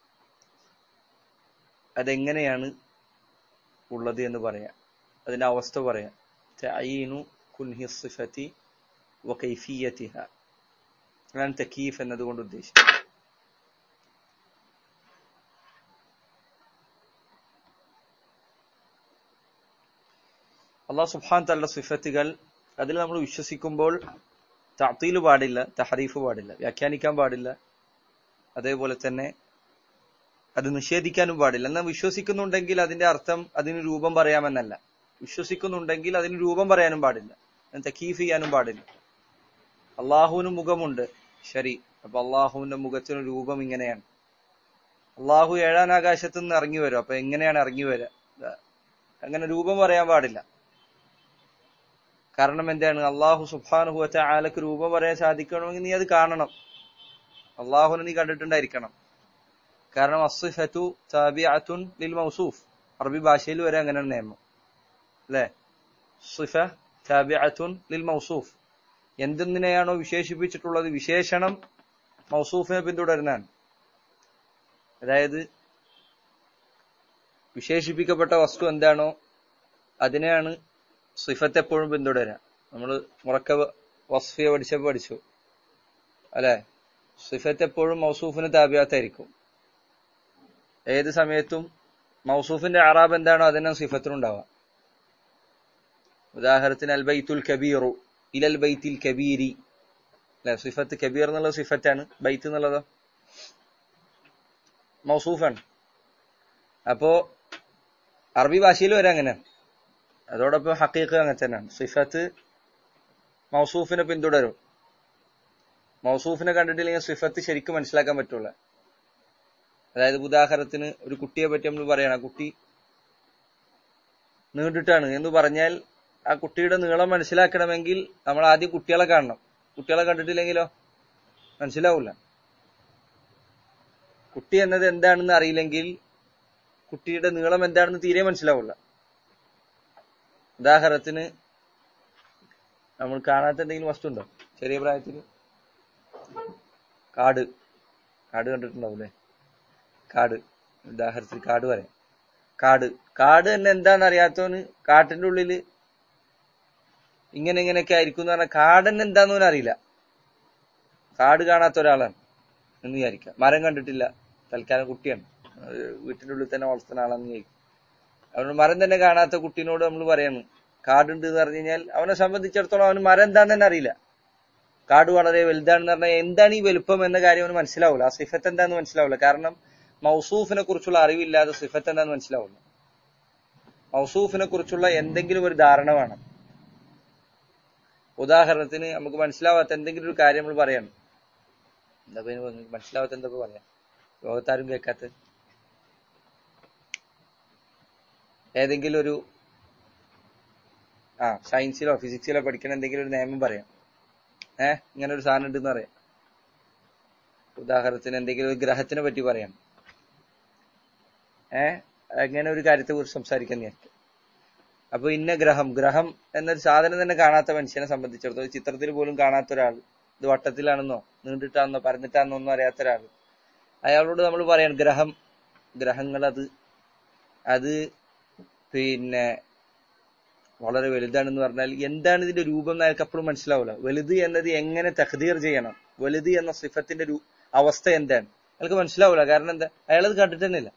അതെങ്ങനെയാണ് ഉള്ളത് എന്ന് പറയാം അതിന്റെ അവസ്ഥ പറയാം തഅയീനു കുൻഹി സിഫത്തി വകൈഫിയത്തിഹ അതാണ് തക്കീഫ് എന്നതുകൊണ്ട് ഉദ്ദേശിക്കുന്നത് അള്ളാഹു സുബ്ഹാൻ തങ്ങളുടെ സിഫത്തുകൾ അതിൽ നമ്മൾ വിശ്വസിക്കുമ്പോൾ തഅത്തീല് പാടില്ല തഹരീഫ് പാടില്ല വ്യാഖ്യാനിക്കാൻ പാടില്ല അതേപോലെ തന്നെ അത് നിഷേധിക്കാനും പാടില്ല എന്നാൽ വിശ്വസിക്കുന്നുണ്ടെങ്കിൽ അതിന്റെ അർത്ഥം അതിന് രൂപം പറയാമെന്നല്ല വിശ്വസിക്കുന്നുണ്ടെങ്കിൽ അതിന് രൂപം പറയാനും പാടില്ല തക്കീഫ് ചെയ്യാനും പാടില്ല അള്ളാഹുവിന് മുഖമുണ്ട് ശരി അപ്പൊ അള്ളാഹുവിന്റെ മുഖത്തിന് രൂപം ഇങ്ങനെയാണ് അള്ളാഹു ഏഴാം ആകാശത്ത് നിന്ന് ഇറങ്ങി വരും അപ്പൊ എങ്ങനെയാണ് ഇറങ്ങി വരിക അങ്ങനെ രൂപം പറയാൻ പാടില്ല കാരണം എന്താണ് അള്ളാഹു സുബാനുഹുവറ്റ ആലക്ക് രൂപം പറയാൻ സാധിക്കണമെങ്കിൽ നീ അത് കാണണം അള്ളാഹുനെ നീ കണ്ടിട്ടുണ്ടായിരിക്കണം കാരണം അസുഫത്തു താബിഅത്തുൻ ലിൽ മൗസൂഫ് അറബി ഭാഷയിൽ വരെ അങ്ങനെ നിയമം അല്ലെ സിഫ താബിഅത്തുൻ ലിൽ മൗസൂഫ് എന്തെന്നിനെയാണോ വിശേഷിപ്പിച്ചിട്ടുള്ളത് വിശേഷണം മൗസൂഫിനെ പിന്തുടരുന്നതാണ് അതായത് വിശേഷിപ്പിക്കപ്പെട്ട വസ്തു എന്താണോ അതിനെയാണ് സിഫത്ത് എപ്പോഴും പിന്തുടരുക നമ്മൾ മുറക്ക വസ്ഫിയ പഠിച്ചപ്പോൾ പഠിച്ചു അല്ലെ സിഫത്ത് എപ്പോഴും മൗസൂഫിന് താപിയാത്തായിരിക്കും ഏത് സമയത്തും മൗസൂഫിന്റെ അറാബ് എന്താണോ അതിനെ സിഫത്തിനുണ്ടാവുക ഉദാഹരണത്തിന് അൽ ബൈത്തുൽ കബീറു ഇലൽ ബൈത്തിൽ കബീരി അല്ലെ സിഫത്ത് കബീർ എന്നുള്ള സിഫത്താണ് ബൈത്ത് എന്നുള്ളതോ മൗസൂഫാണ് അപ്പോ അറബി ഭാഷയിൽ വരെ അങ്ങനെയാണ് അതോടൊപ്പം ഹക്കീഖ് അങ്ങനെ തന്നെയാണ് സിഫത്ത് മൗസൂഫിനെ പിന്തുടരും മൗസൂഫിനെ കണ്ടിട്ടില്ലെങ്കിൽ സിഫത്ത് ശരിക്കും മനസ്സിലാക്കാൻ പറ്റുള്ള അതായത് ഉദാഹരണത്തിന് ഒരു കുട്ടിയെ പറ്റി നമ്മൾ പറയണം കുട്ടി നീണ്ടിട്ടാണ് എന്ന് പറഞ്ഞാൽ ആ കുട്ടിയുടെ നീളം മനസ്സിലാക്കണമെങ്കിൽ നമ്മൾ ആദ്യം കുട്ടികളെ കാണണം കുട്ടികളെ കണ്ടിട്ടില്ലെങ്കിലോ മനസ്സിലാവില്ല കുട്ടി എന്നത് എന്താണെന്ന് അറിയില്ലെങ്കിൽ കുട്ടിയുടെ നീളം എന്താണെന്ന് തീരെ മനസ്സിലാവില്ല ഉദാഹരണത്തിന് നമ്മൾ കാണാത്ത എന്തെങ്കിലും വസ്തു ഉണ്ടോ ചെറിയ പ്രായത്തിൽ കാട് കാട് കണ്ടിട്ടുണ്ടാവൂലേ കാട് ഉദാഹരണത്തിന് കാട് പറയാം കാട് കാട് തന്നെ എന്താണെന്ന് അറിയാത്തവന് കാട്ടിന്റെ ഉള്ളില് ഇങ്ങനെ ഇങ്ങനെയൊക്കെ ആയിരിക്കും എന്ന് പറഞ്ഞാൽ കാട് തന്നെ എന്താന്ന് അറിയില്ല കാട് കാണാത്ത ഒരാളാണ് എന്ന് വിചാരിക്കാം മരം കണ്ടിട്ടില്ല തൽക്കാലം കുട്ടിയാണ് വീട്ടിന്റെ ഉള്ളിൽ തന്നെ വളർത്തുന്ന ആളാന്ന് വിചാരിക്കും അതുകൊണ്ട് മരം തന്നെ കാണാത്ത കുട്ടീനോട് നമ്മൾ പറയാണ് കാടുണ്ട് എന്ന് പറഞ്ഞു കഴിഞ്ഞാൽ അവനെ സംബന്ധിച്ചിടത്തോളം അവന് മരം എന്താന്ന് തന്നെ അറിയില്ല കാട് വളരെ വലുതാണെന്ന് പറഞ്ഞാൽ എന്താണ് ഈ വലുപ്പം എന്ന കാര്യം അവന് മനസ്സിലാവില്ല ആ സിഫത്ത് എന്താന്ന് മനസ്സിലാവില്ല കാരണം മൗസൂഫിനെ കുറിച്ചുള്ള അറിവില്ലാതെ സിഫത്ത് എന്താന്ന് മനസ്സിലാവില്ല മൗസൂഫിനെ കുറിച്ചുള്ള എന്തെങ്കിലും ഒരു ധാരണ വേണം ഉദാഹരണത്തിന് നമുക്ക് മനസ്സിലാവാത്ത എന്തെങ്കിലും ഒരു കാര്യം നമ്മൾ പറയണം എന്താ മനസ്സിലാവാത്ത എന്താ പറയാം ലോകത്താരും കേൾക്കാത്ത ഏതെങ്കിലും ഒരു ആ സയൻസിലോ ഫിസിക്സിലോ പഠിക്കണ എന്തെങ്കിലും ഒരു നിയമം പറയാം ഏഹ് ഇങ്ങനെ ഒരു സാധനം ഉണ്ടെന്ന് പറയാം ഉദാഹരണത്തിന് എന്തെങ്കിലും ഒരു ഗ്രഹത്തിനെ പറ്റി പറയാം ഏഹ് അങ്ങനെ ഒരു കാര്യത്തെ കുറിച്ച് സംസാരിക്കാൻ വിചാരിക്കും അപ്പൊ ഇന്ന ഗ്രഹം ഗ്രഹം എന്നൊരു സാധനം തന്നെ കാണാത്ത മനുഷ്യനെ സംബന്ധിച്ചിടത്തോളം ചിത്രത്തിൽ പോലും കാണാത്ത ഒരാൾ ഇത് വട്ടത്തിലാണെന്നോ നീണ്ടിട്ടാണെന്നോ പരന്നിട്ടാണെന്നോ ഒന്നും അറിയാത്ത ഒരാൾ അയാളോട് നമ്മൾ പറയണം ഗ്രഹം ഗ്രഹങ്ങൾ അത് അത് പിന്നെ വളരെ വലുതാണെന്ന് പറഞ്ഞാൽ എന്താണ് ഇതിന്റെ രൂപം എന്ന് അയാൾക്ക് അപ്പോഴും മനസ്സിലാവില്ല വലുത് എന്നത് എങ്ങനെ തഖദീർ ചെയ്യണം വലുത് എന്ന സിഫത്തിന്റെ അവസ്ഥ എന്താണ് അയാൾക്ക് മനസ്സിലാവില്ല കാരണം എന്താ അയാളത് കണ്ടിട്ട് തന്നെയില്ല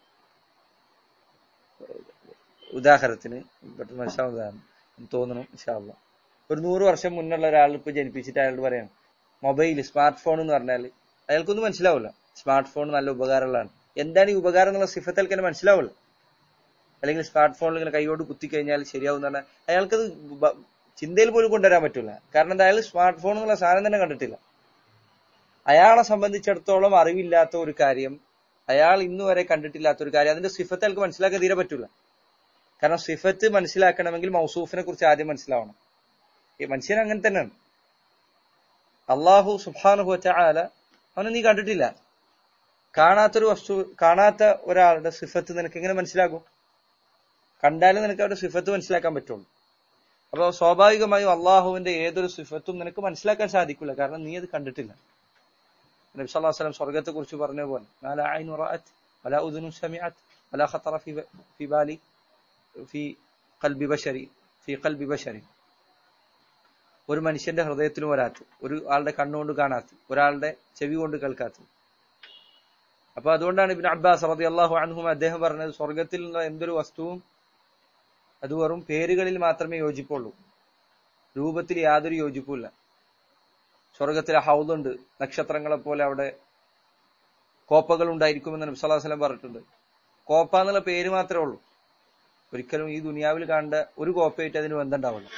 ഉദാഹരണത്തിന് പെട്ടെന്ന് മനസ്സിലാവുന്നതാണ് തോന്നണം ഇൻഷാല്ല ഒരു നൂറ് വർഷം മുന്നുള്ള ഒരാൾ ഇപ്പൊ ജനിപ്പിച്ചിട്ട് അയാളോട് പറയണം മൊബൈൽ സ്മാർട്ട് ഫോൺ എന്ന് പറഞ്ഞാൽ അയാൾക്കൊന്നും മനസ്സിലാവില്ല സ്മാർട്ട് ഫോൺ നല്ല ഉപകാരമുള്ളതാണ് എന്താണ് ഈ ഉപകാരം എന്നുള്ള സിഫത്ത് അയാൾക്ക് മനസ്സിലാവില്ല അല്ലെങ്കിൽ സ്മാർട്ട് ഫോണിൽ ഇങ്ങനെ കൈയോട് കുത്തി കഴിഞ്ഞാൽ ശരിയാവും എന്ന് പറഞ്ഞാൽ അയാൾക്കത് ചിന്തയിൽ പോലും കൊണ്ടുവരാൻ പറ്റില്ല കാരണം എന്താ അയാൾ സ്മാർട്ട് ഫോൺ എന്നുള്ള സാധനം തന്നെ കണ്ടിട്ടില്ല അയാളെ സംബന്ധിച്ചിടത്തോളം അറിവില്ലാത്ത ഒരു കാര്യം അയാൾ ഇന്നു വരെ കണ്ടിട്ടില്ലാത്ത ഒരു കാര്യം അതിന്റെ സിഫത്ത് അയാൾക്ക് മനസ്സിലാക്കാൻ തീരെ പറ്റൂല കാരണം സിഫത്ത് മനസ്സിലാക്കണമെങ്കിൽ മൗസൂഫിനെ കുറിച്ച് ആദ്യം മനസ്സിലാവണം ഈ മനുഷ്യൻ അങ്ങനെ തന്നെയാണ് അള്ളാഹു സുബാനുഹു ആല അവനെ നീ കണ്ടിട്ടില്ല കാണാത്തൊരു വസ്തു കാണാത്ത ഒരാളുടെ സിഫത്ത് നിനക്ക് എങ്ങനെ മനസ്സിലാകും കണ്ടാലും നിനക്ക് അവരുടെ സിഫത്ത് മനസ്സിലാക്കാൻ പറ്റുള്ളൂ അപ്പൊ സ്വാഭാവികമായും അള്ളാഹുവിന്റെ ഏതൊരു സിഫത്തും നിനക്ക് മനസ്സിലാക്കാൻ സാധിക്കില്ല കാരണം നീ അത് കണ്ടിട്ടില്ല നബി സല്ലല്ലാഹു അലൈഹി വസല്ലം സ്വർഗ്ഗത്തെ കുറിച്ച് പറഞ്ഞ പോലെ നാല ഐനു റഅത് വലാ ഉദുനു സമിഅത് വലാ ഖത്തറ ഫി ഫി ബാലി ഫി ഖൽബി ബശരി ഫി ഖൽബി ബശരി ഒരു മനുഷ്യന്റെ ഹൃദയത്തിലും വരാത്ത ഒരു ആളുടെ കണ്ണുകൊണ്ട് കാണാത്ത ഒരാളുടെ ചെവി കൊണ്ട് കേൾക്കാത്ത അപ്പൊ അതുകൊണ്ടാണ് ഇബിൻ അബ്ബാസ് റളിയല്ലാഹു അൻഹും അദ്ദേഹം പറഞ്ഞത് സ്വർഗത്തിൽ നിന്ന് എന്തൊരു വസ്തുവും അത് വെറും പേരുകളിൽ മാത്രമേ യോജിപ്പുള്ളൂ രൂപത്തിൽ യാതൊരു യോജിപ്പുമില്ല സ്വർഗത്തിലെ ഹൗദുണ്ട് നക്ഷത്രങ്ങളെ പോലെ അവിടെ കോപ്പകൾ ഉണ്ടായിരിക്കുമെന്ന് നബി സല്ലല്ലാഹു അലൈഹി വസല്ലം പറഞ്ഞിട്ടുണ്ട് കോപ്പ എന്നുള്ള പേര് മാത്രമേ ഉള്ളൂ ഒരിക്കലും ഈ ദുനിയാവിൽ കാണേണ്ട ഒരു കോപ്പയായിട്ട് അതിന് ബന്ധം ഉണ്ടാവില്ല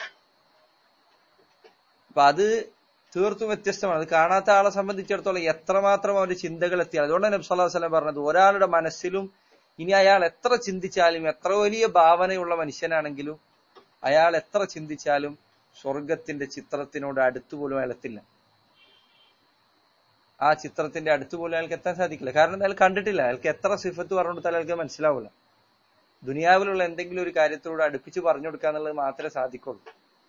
അപ്പൊ അത് തീർത്തും വ്യത്യസ്തമാണ് അത് കാണാത്ത ആളെ സംബന്ധിച്ചിടത്തോളം എത്രമാത്രം അവന്റെ ചിന്തകൾ എത്തിയാൽ അതുകൊണ്ടാണ് നബി സല്ലല്ലാഹു അലൈഹി വസല്ലം പറഞ്ഞത് ഒരാളുടെ മനസ്സിലും ഇനി അയാൾ എത്ര ചിന്തിച്ചാലും എത്ര വലിയ ഭാവനയുള്ള മനുഷ്യനാണെങ്കിലും അയാൾ എത്ര ചിന്തിച്ചാലും സ്വർഗത്തിന്റെ ചിത്രത്തിനോട് അടുത്തുപോലും അയാൾ എത്തില്ല ആ ചിത്രത്തിന്റെ അടുത്തുപോലും അയാൾക്ക് എത്താൻ സാധിക്കില്ല കാരണം അയാൾ കണ്ടിട്ടില്ല അയാൾക്ക് എത്ര സിഫത്ത് പറഞ്ഞു കൊടുത്താൽ അയാൾക്ക് മനസ്സിലാവില്ല ദുനിയാവിലുള്ള എന്തെങ്കിലും ഒരു കാര്യത്തോട് അടുപ്പിച്ച് പറഞ്ഞു കൊടുക്കുക എന്നുള്ളത് മാത്രമേ സാധിക്കുള്ളൂ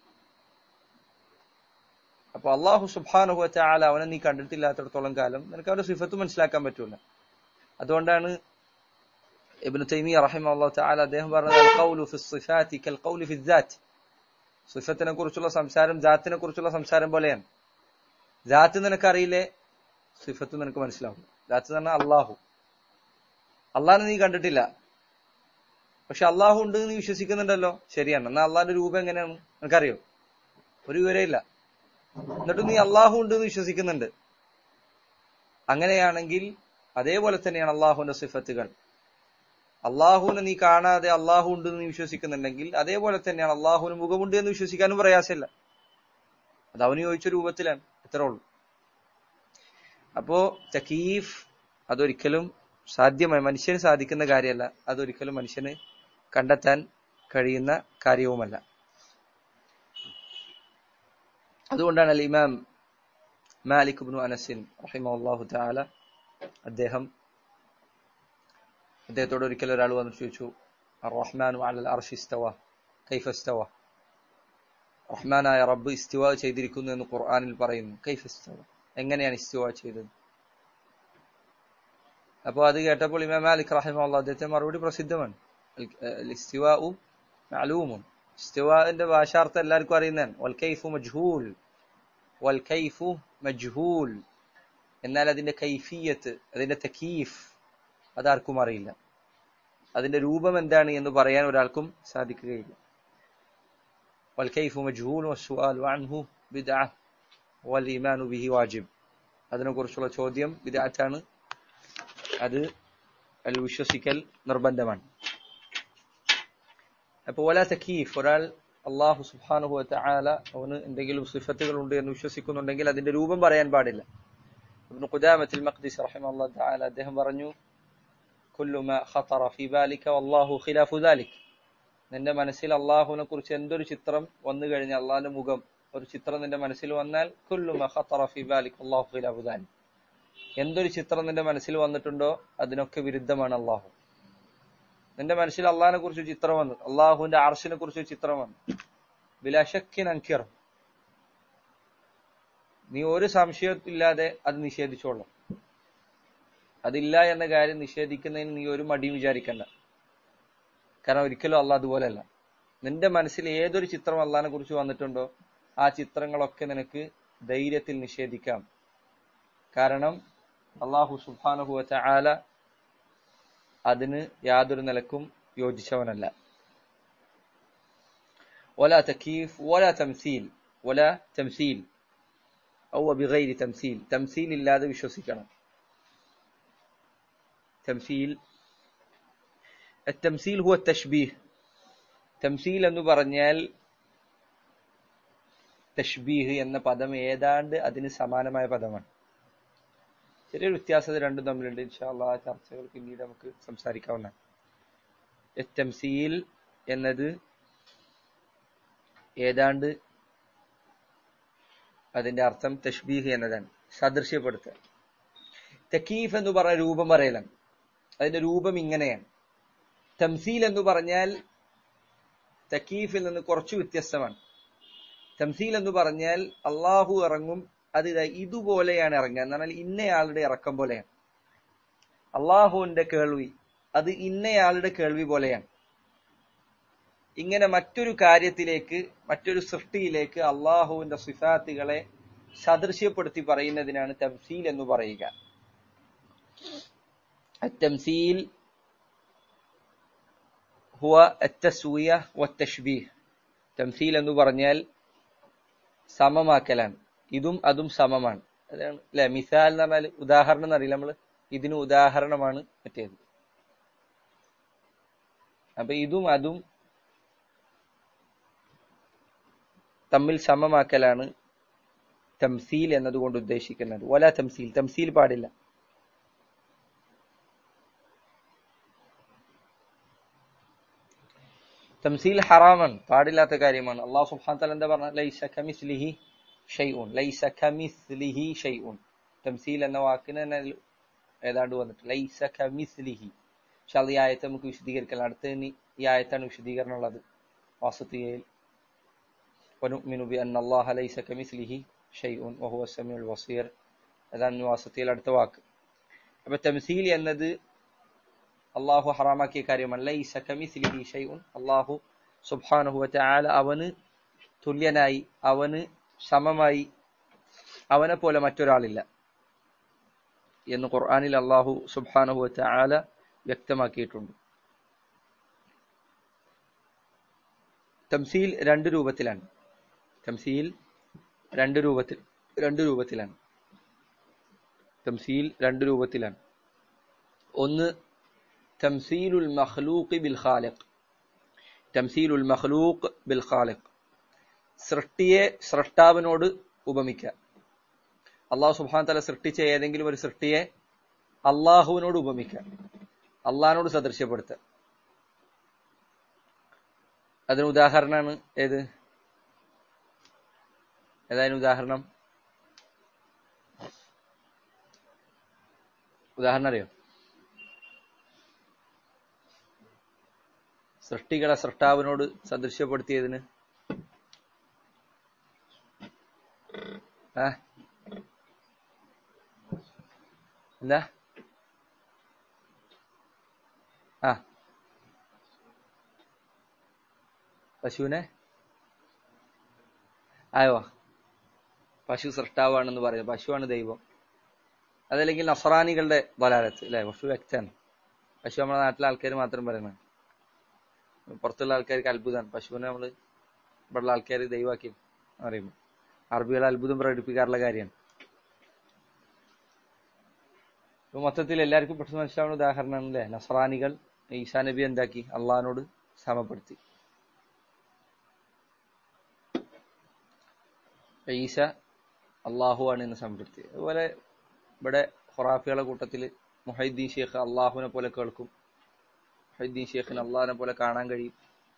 അപ്പൊ അള്ളാഹു സുബാനുഹു ചാല അവനെ നീ കണ്ടിട്ടില്ലാത്തിടത്തോളം കാലം നിനക്ക് അവന്റെ സിഫത്ത് മനസ്സിലാക്കാൻ പറ്റൂല അതുകൊണ്ടാണ് ഇബ്നു തൈമിയ റഹിമഹുല്ലാഹു തആല അദ്ദേഹം പറഞ്ഞത് അൽ ഖൗലു ഫി സിഫാതി കൽ ഖൗലി ഫി ദാറ്റ് സിഫത്തിനെ കുറിച്ചുള്ള സംസാരം ജാത്തിനെ കുറിച്ചുള്ള സംസാരം പോലെയാണ് ജാത്ത് നിനക്കറിയില്ലേ സിഫത്ത് നിനക്ക് മനസ്സിലാവും ജാത്ത് എന്ന് പറഞ്ഞാൽ അള്ളാഹു അള്ളാഹിനെ നീ കണ്ടിട്ടില്ല പക്ഷെ അള്ളാഹു ഉണ്ട് നീ വിശ്വസിക്കുന്നുണ്ടല്ലോ ശരിയാണ് എന്നാ അള്ളാഹിന്റെ രൂപം എങ്ങനെയാണ് നിനക്കറിയോ ഒരു വിവരമില്ല എന്നിട്ട് നീ അള്ളാഹു ഉണ്ട് എന്ന് വിശ്വസിക്കുന്നുണ്ട് അങ്ങനെയാണെങ്കിൽ അതേപോലെ തന്നെയാണ് അള്ളാഹുവിന്റെ സിഫത്തുകൾ അള്ളാഹുവിനെ നീ കാണാതെ അള്ളാഹു ഉണ്ട് എന്ന് നീ വിശ്വസിക്കുന്നുണ്ടെങ്കിൽ അതേപോലെ തന്നെയാണ് അള്ളാഹുവിന് മുഖമുണ്ട് എന്ന് വിശ്വസിക്കാനും പ്രയാസമില്ല അത് അവന് ചോദിച്ച രൂപത്തിലാണ് ഇത്രേ ഉള്ളൂ അപ്പോ തക്കീഫ് അതൊരിക്കലും സാധ്യമായി മനുഷ്യന് സാധിക്കുന്ന കാര്യമല്ല അതൊരിക്കലും മനുഷ്യന് കണ്ടെത്താൻ കഴിയുന്ന കാര്യവുമല്ല അതുകൊണ്ടാണ് അൽ ഇമാം മാലിക് ഇബ്നു അനസിൻ റഹിമഹുല്ലാഹു തആല അദ്ദേഹം അദ്ദേഹത്തോട് ഒരിക്കൽ ഒരാൾ വന്നിട്ട് ചോദിച്ചു റഹ്മാനു അലൽ അർഷി ഇസ്തവ കൈഫ ഇസ്തവ റഹ്മാനായ റബ്ബ് ഇസ്തിവ ചെയ്തിരിക്കുന്നു എന്ന് ഖുർആനിൽ പറയുന്നു കൈഫ ഇസ്തവ എങ്ങനെയാണ് ഇസ്തിവ ചെയ്തത് അപ്പോൾ അത് കേട്ടപ്പോൾ ഇമാം മാലിക് റഹിമഹുല്ല അദ്ദേഹത്തെ മറുപടി പ്രസിദ്ധമാണ് ഇസ്തിവാഉ മഅലൂമുൻ ഇസ്തിവാന്റെ ഭാഷാർത്ഥം എല്ലാവർക്കും അറിയുന്നതാണ് വൽ കൈഫു മജ്ഹൂൽ വൽ കൈഫു മജ്ഹൂൽ എന്നാൽ അതിന്റെ കൈഫിയത്ത് അതിന്റെ തക്കീഫ് അതാർക്കും അറിയില്ല അതിന്റെ രൂപം എന്താണ് എന്ന് പറയാൻ ഒരാൾക്കും സാധിക്കുകയില്ല വൽ കൈഫു മജ്ഹൂൽ വസ്സുആലു അൻഹു ബിദ്അ വൽ ഈമാനു ബിഹി വാജിബ് അതിനെക്കുറിച്ചുള്ള ചോദ്യം ബിദ്അത്താണ് അത് അതിൽ വിശ്വസിക്കൽ നിർബന്ധമാണ് അപ്പൊ വല തക്കീഫ് ഒരാൾ അള്ളാഹു സുബ്ഹാനഹു വതആല അവന് എന്തെങ്കിലും സിഫത്തുകൾ ഉണ്ട് എന്ന് വിശ്വസിക്കുന്നുണ്ടെങ്കിൽ അതിന്റെ രൂപം പറയാൻ പാടില്ല ഇബ്നു ഖുദാമത്തുൽ മഖ്ദിസ് റഹിമഹുല്ലാഹു തആല അദ്ദേഹം പറഞ്ഞു കുല്ലു മാ ഖതറ ഫീ ബാലിക വല്ലാഹു ഖിലാഫു ദാലിക് നിന്റെ മനസ്സിൽ അള്ളാഹുവിനെ കുറിച്ച് എന്തൊരു ചിത്രം വന്നു കഴിഞ്ഞാൽ അള്ളാഹിന്റെ മുഖം ഒരു ചിത്രം നിന്റെ മനസ്സിൽ വന്നാൽ കുല്ലു മാ ഖതറ ഫീ ബാലിക വല്ലാഹു ഖിലാഫു ദാലിക് എന്തൊരു ചിത്രം നിന്റെ മനസ്സിൽ വന്നിട്ടുണ്ടോ അതിനൊക്കെ വിരുദ്ധമാണ് അള്ളാഹു നിന്റെ മനസ്സിൽ അള്ളാഹിനെ കുറിച്ച് ചിത്രം വന്നു അള്ളാഹുവിന്റെ അർഷിനെ കുറിച്ച് ചിത്രം വന്നു ബിലശക്കിൻ അങ്കിർ നീ ഒരു സംശയത്തില്ലാതെ അത് നിഷേധിച്ചോളാം അതില്ല എന്ന കാര്യം നിഷേധിക്കുന്നതിന് നീ ഒരു മടിയും വിചാരിക്കണ്ട കാരണം ഒരിക്കലും അള്ളാഹ് അതുപോലെയല്ല നിന്റെ മനസ്സിൽ ഏതൊരു ചിത്രം അള്ളാഹിനെ കുറിച്ച് വന്നിട്ടുണ്ടോ ആ ചിത്രങ്ങളൊക്കെ നിനക്ക് ധൈര്യത്തിൽ നിഷേധിക്കാം കാരണം അള്ളാഹു സുബാനുഹു ആല അതിന് യാതൊരു നിലക്കും യോജിച്ചവനല്ല ولا تكييف ولا تمثيل ولا تمثيل أو بغير تمثيل تمثيل ഇല്ലാതെ വിശ്വസിക്കണം تمثيل التمثيل هو التشبيه تمثيل എന്ന് പറഞ്ഞാൽ തഷ്ബീഹ് എന്ന പദം ഏതാണ്ട് അതിന് സമാനമായ പദമാണ് ചെറിയൊരു വ്യത്യാസത രണ്ടും തമ്മിലുണ്ട് ഇൻഷാല്ല ആ ചർച്ചകൾ പിന്നീട് നമുക്ക് സംസാരിക്കാവുന്നതാണ് തംസീൽ എന്നത് ഏതാണ്ട് അതിന്റെ അർത്ഥം തഷ്ബീഹ് എന്നതാണ് സദൃശ്യപ്പെടുത്തുക തക്കീഫ് എന്ന് പറഞ്ഞ രൂപം പറയലാണ് അതിന്റെ രൂപം ഇങ്ങനെയാണ് തംസീൽ എന്ന് പറഞ്ഞാൽ തക്കീഫിൽ നിന്ന് കുറച്ച് വ്യത്യസ്തമാണ് തംസീൽ എന്ന് പറഞ്ഞാൽ അള്ളാഹു ഇറങ്ങും അത് ഇതാ ഇതുപോലെയാണ് ഇറങ്ങുക എന്ന് പറഞ്ഞാൽ ഇന്നയാളുടെ ഇറക്കം പോലെയാണ് അള്ളാഹുവിന്റെ കേൾവി അത് ഇന്നയാളുടെ കേൾവി പോലെയാണ് ഇങ്ങനെ മറ്റൊരു കാര്യത്തിലേക്ക് മറ്റൊരു സൃഷ്ടിയിലേക്ക് അള്ളാഹുവിന്റെ സിഫാത്തുകളെ സദൃശ്യപ്പെടുത്തി പറയുന്നതിനാണ് തംസീൽ എന്ന് പറയുക التمثيل هو التسوية والتشبيه തംസീൽ എന്ന് പറഞ്ഞാൽ സമമാക്കലാണ് ഇതും അതും സമമാണ് അതാണ് അല്ലെ മിസാൽ എന്ന് പറഞ്ഞാൽ ഉദാഹരണം എന്നറിയില്ല നമ്മള് ഇതിന് ഉദാഹരണമാണ് മറ്റേത് അപ്പൊ ഇതും അതും തമ്മിൽ സമമാക്കലാണ് തംസീൽ എന്നതുകൊണ്ട് ഉദ്ദേശിക്കുന്നത് വല തംസീൽ തംസീൽ പാടില്ല തംസീൽ ഹറാമാണ് പാടില്ലാത്ത കാര്യമാണ് അള്ളാഹു സുബ്ഹാനഹു വതആല എന്താ പറഞ്ഞ ലൈസ കമിസ്ലിഹി ഷൈഉൻ ലൈസ കമിസ്ലിഹി ഷൈഉൻ തംസീൽ എന്ന വാക്കിന് തന്നെ അതിൽ ഏതാണ്ട് വന്നിട്ട് ലൈസ കമിസ്ലിഹി പക്ഷെ അത് ഈ ആയത്ത് നമുക്ക് വിശദീകരിക്കണം അടുത്ത ഇനി ഈ ആയത്താണ് വിശദീകരണം ഉള്ളത് വാസത്തിയയിൽ ونؤمن بأن الله ليس كمثله شيء وهو السميع البصير അതാണ് വാസത്തിയിൽ അടുത്ത വാക്ക് അപ്പൊ തംസീൽ എന്നത് അള്ളാഹു ഹറാമാക്കിയ കാര്യമാണ് ലൈസ കമിസ്ലിഹി ഷൈഉൻ അള്ളാഹു സുബ്ഹാനഹു വതആല അവന് തുല്യനായി അവന് സമമായി അവനെ പോലെ മറ്റൊരാളില്ല എന്ന് ഖുർആനിൽ അള്ളാഹു സുബ്ഹാനഹു വതആല വ്യക്തമാക്കിയിട്ടുണ്ട് തംസീൽ രണ്ട് രൂപത്തിലാണ് തംസീൽ രണ്ട് രൂപത്തിൽ രണ്ട് രൂപത്തിലാണ് തംസീൽ രണ്ട് രൂപത്തിലാണ് ഒന്ന് തംസീലുൽ മഖ്ലൂഖ് ബിൽ ഖാലിഖ് തംസീലുൽ മഖ്ലൂഖ് ബിൽ ഖാലിഖ് സൃഷ്ടിയെ സൃഷ്ടാവിനോട് ഉപമിക്കുക അള്ളാഹു സുബ്ഹാന തല സൃഷ്ടിച്ച ഏതെങ്കിലും ഒരു സൃഷ്ടിയെ അള്ളാഹുവിനോട് ഉപമിക്കുക അള്ളാഹിനോട് സദൃശ്യപ്പെടുത്തുക അതിന് ഉദാഹരണമാണ് ഏത് ഏതായാലും ഉദാഹരണം ഉദാഹരണം അറിയോ സൃഷ്ടികളെ സൃഷ്ടാവിനോട് സദൃശ്യപ്പെടുത്തിയതിന് ആ എന്താ ആ പശുവിനെ ആയോ പശു സൃഷ്ടാവാണെന്ന് പറയുന്നത് പശുവാണ് ദൈവം അതല്ലെങ്കിൽ നസറാനികളുടെ ബലാലത്ത് അല്ലെ പശു വ്യക്തമാണ് പശു നമ്മുടെ നാട്ടിലെ ആൾക്കാർ മാത്രം പറയുന്നത് പുറത്തുള്ള ആൾക്കാർക്ക് അത്ഭുതമാണ് പശുവിനെ നമ്മൾ ഇവിടെയുള്ള ആൾക്കാർ ദൈവമാക്കി അറിയുമ്പോൾ അറബികൾ അത്ഭുതം പ്രകടിപ്പിക്കാറുള്ള കാര്യമാണ് ഇപ്പൊ മൊത്തത്തിൽ എല്ലാവർക്കും പെട്ടെന്ന് മനസ്സിലാവുന്ന ഉദാഹരണമാണ് അല്ലേ നസറാനികൾ ഈസാ നബി എന്താക്കി അള്ളഹാനോട് സമപ്പെടുത്തി ഈസ അള്ളാഹു ആണ് എന്ന് സമപ്പെടുത്തി അതുപോലെ ഇവിടെ ഖുറാഫികളുടെ കൂട്ടത്തിൽ മുഹൈദ്ദീൻ ഷേഖ് അള്ളാഹുവിനെ പോലെ കേൾക്കും മുഹൈദ്ദീൻ ഷേഖിന് അള്ളാഹിനെ പോലെ കാണാൻ കഴിയും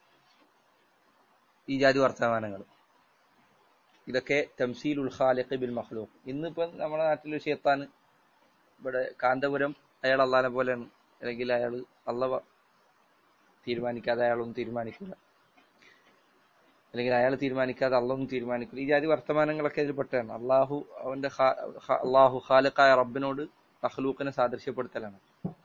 ഈ ജാതി വർത്തമാനങ്ങൾ ഇതൊക്കെ തംസീൽ ഉൽ ഖാലിഖ് ബിൽ മഖ്ലൂഖ് ഇന്നിപ്പം നമ്മുടെ നാട്ടിൽ ഷെയ്ത്താൻ ഇവിടെ കാന്തപുരം അയാൾ അള്ളാഹിനെ പോലെയാണ് അല്ലെങ്കിൽ അയാൾ അള്ള തീരുമാനിക്കാതെ അയാളൊന്നും തീരുമാനിക്കില്ല അല്ലെങ്കിൽ അയാൾ തീരുമാനിക്കാതെ അള്ളൊന്നും തീരുമാനിക്കില്ല ഈ ജാതി വർത്തമാനങ്ങളൊക്കെ ഇതിൽ പെട്ടതാണ് അള്ളാഹു അവന്റെ അള്ളാഹു ഖാലിഖായ റബ്ബിനോട് മഖ്ലൂഖിനെ സാദൃശ്യപ്പെടുത്തലാണ്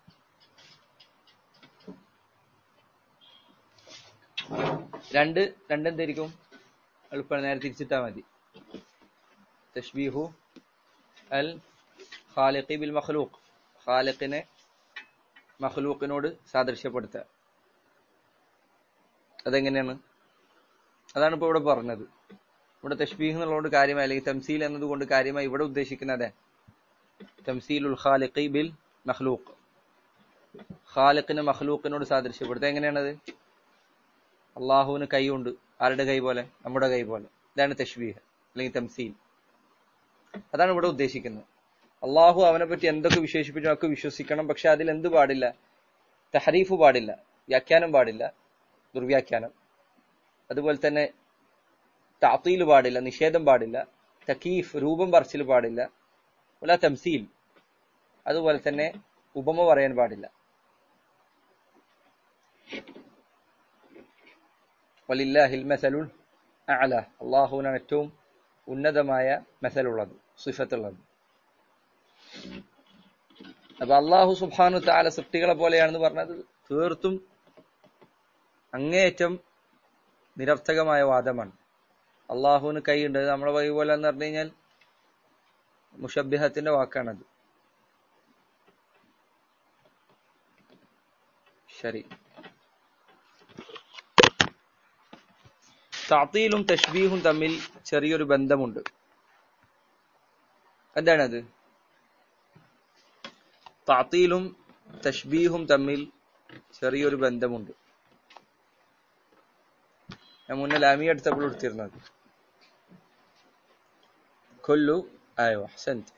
രണ്ട് രണ്ടെന്തായിരിക്കും എളുപ്പം നേരെ തിരിച്ചിട്ടാ മതി തഷ്ബീഹു അൽ ഖാലിഖി ബിൽ മഖ്ലൂഖ് ഖാലിഖിനെ മഖ്ലൂഖിനോട് സാദൃശ്യപ്പെടുത്തുക അതെങ്ങനെയാണ് അതാണ് ഇപ്പോൾ ഇവിടെ പറഞ്ഞത് ഇവിടെ തഷ്ബീഹ് എന്നുള്ളതുകൊണ്ട് കാര്യമായി അല്ലെങ്കിൽ തംസീൽ എന്നതുകൊണ്ട് കാര്യമായി ഇവിടെ ഉദ്ദേശിക്കുന്നത് തംസീലുൽ ഖാലിഖി ബിൽ മഖ്ലൂഖ് ഖാലിഖിനെ മഖ്ലൂഖിനോട് സാദൃശ്യപ്പെടുത്തുക എങ്ങനെയാണത് അള്ളാഹുവിന് കൈയുണ്ട് ആരുടെ കൈ പോലെ നമ്മുടെ കൈ പോലെ ഇതാണ് തഷ്ബീഹ് അല്ലെങ്കിൽ തംസീൽ അതാണ് ഇവിടെ ഉദ്ദേശിക്കുന്നത് അള്ളാഹു അവനെ പറ്റി എന്തൊക്കെ വിശേഷിപ്പിച്ചോ ഒക്കെ വിശ്വസിക്കണം പക്ഷെ അതിൽ എന്ത് പാടില്ല തഹരീഫ് പാടില്ല വ്യാഖ്യാനം പാടില്ല ദുർവ്യാഖ്യാനം അതുപോലെ തന്നെ താത്തീൽ പാടില്ല നിഷേധം പാടില്ല തക്കീഫ് രൂപം പറച്ചിൽ പാടില്ല അല്ല തംസീൽ അതുപോലെ തന്നെ ഉപമ പറയാൻ പാടില്ല വലില്ലാഹിൽ മസലുൽ അല അള്ളാഹുവിനാണ് ഏറ്റവും ഉന്നതമായ മെസലുള്ളത് സിഫത്തുള്ളത് അപ്പൊ അള്ളാഹു സുബാനു താല സൃഷ്ടികളെ പോലെയാണെന്ന് പറഞ്ഞത് തീർത്തും അങ്ങേയറ്റം നിരർത്ഥകമായ വാദമാണ് അള്ളാഹുവിന് കൈയുണ്ട് നമ്മളെ വഴി പോലെ എന്ന് പറഞ്ഞു കഴിഞ്ഞാൽ മുഷബ്ബിഹത്തിന്റെ വാക്കാണത് ശരി താത്തീലും തഷ്ബീഹും തമ്മിൽ ചെറിയൊരു ബന്ധമുണ്ട് എന്താണത് താത്തീലും തഷ്ബീഹും തമ്മിൽ ചെറിയൊരു ബന്ധമുണ്ട് ഞാൻ മുന്നേ ലാമി എടുത്തപ്പോൾ എടുത്തിരുന്നത് കൊല്ലു ആയോ അഹ്സൻത്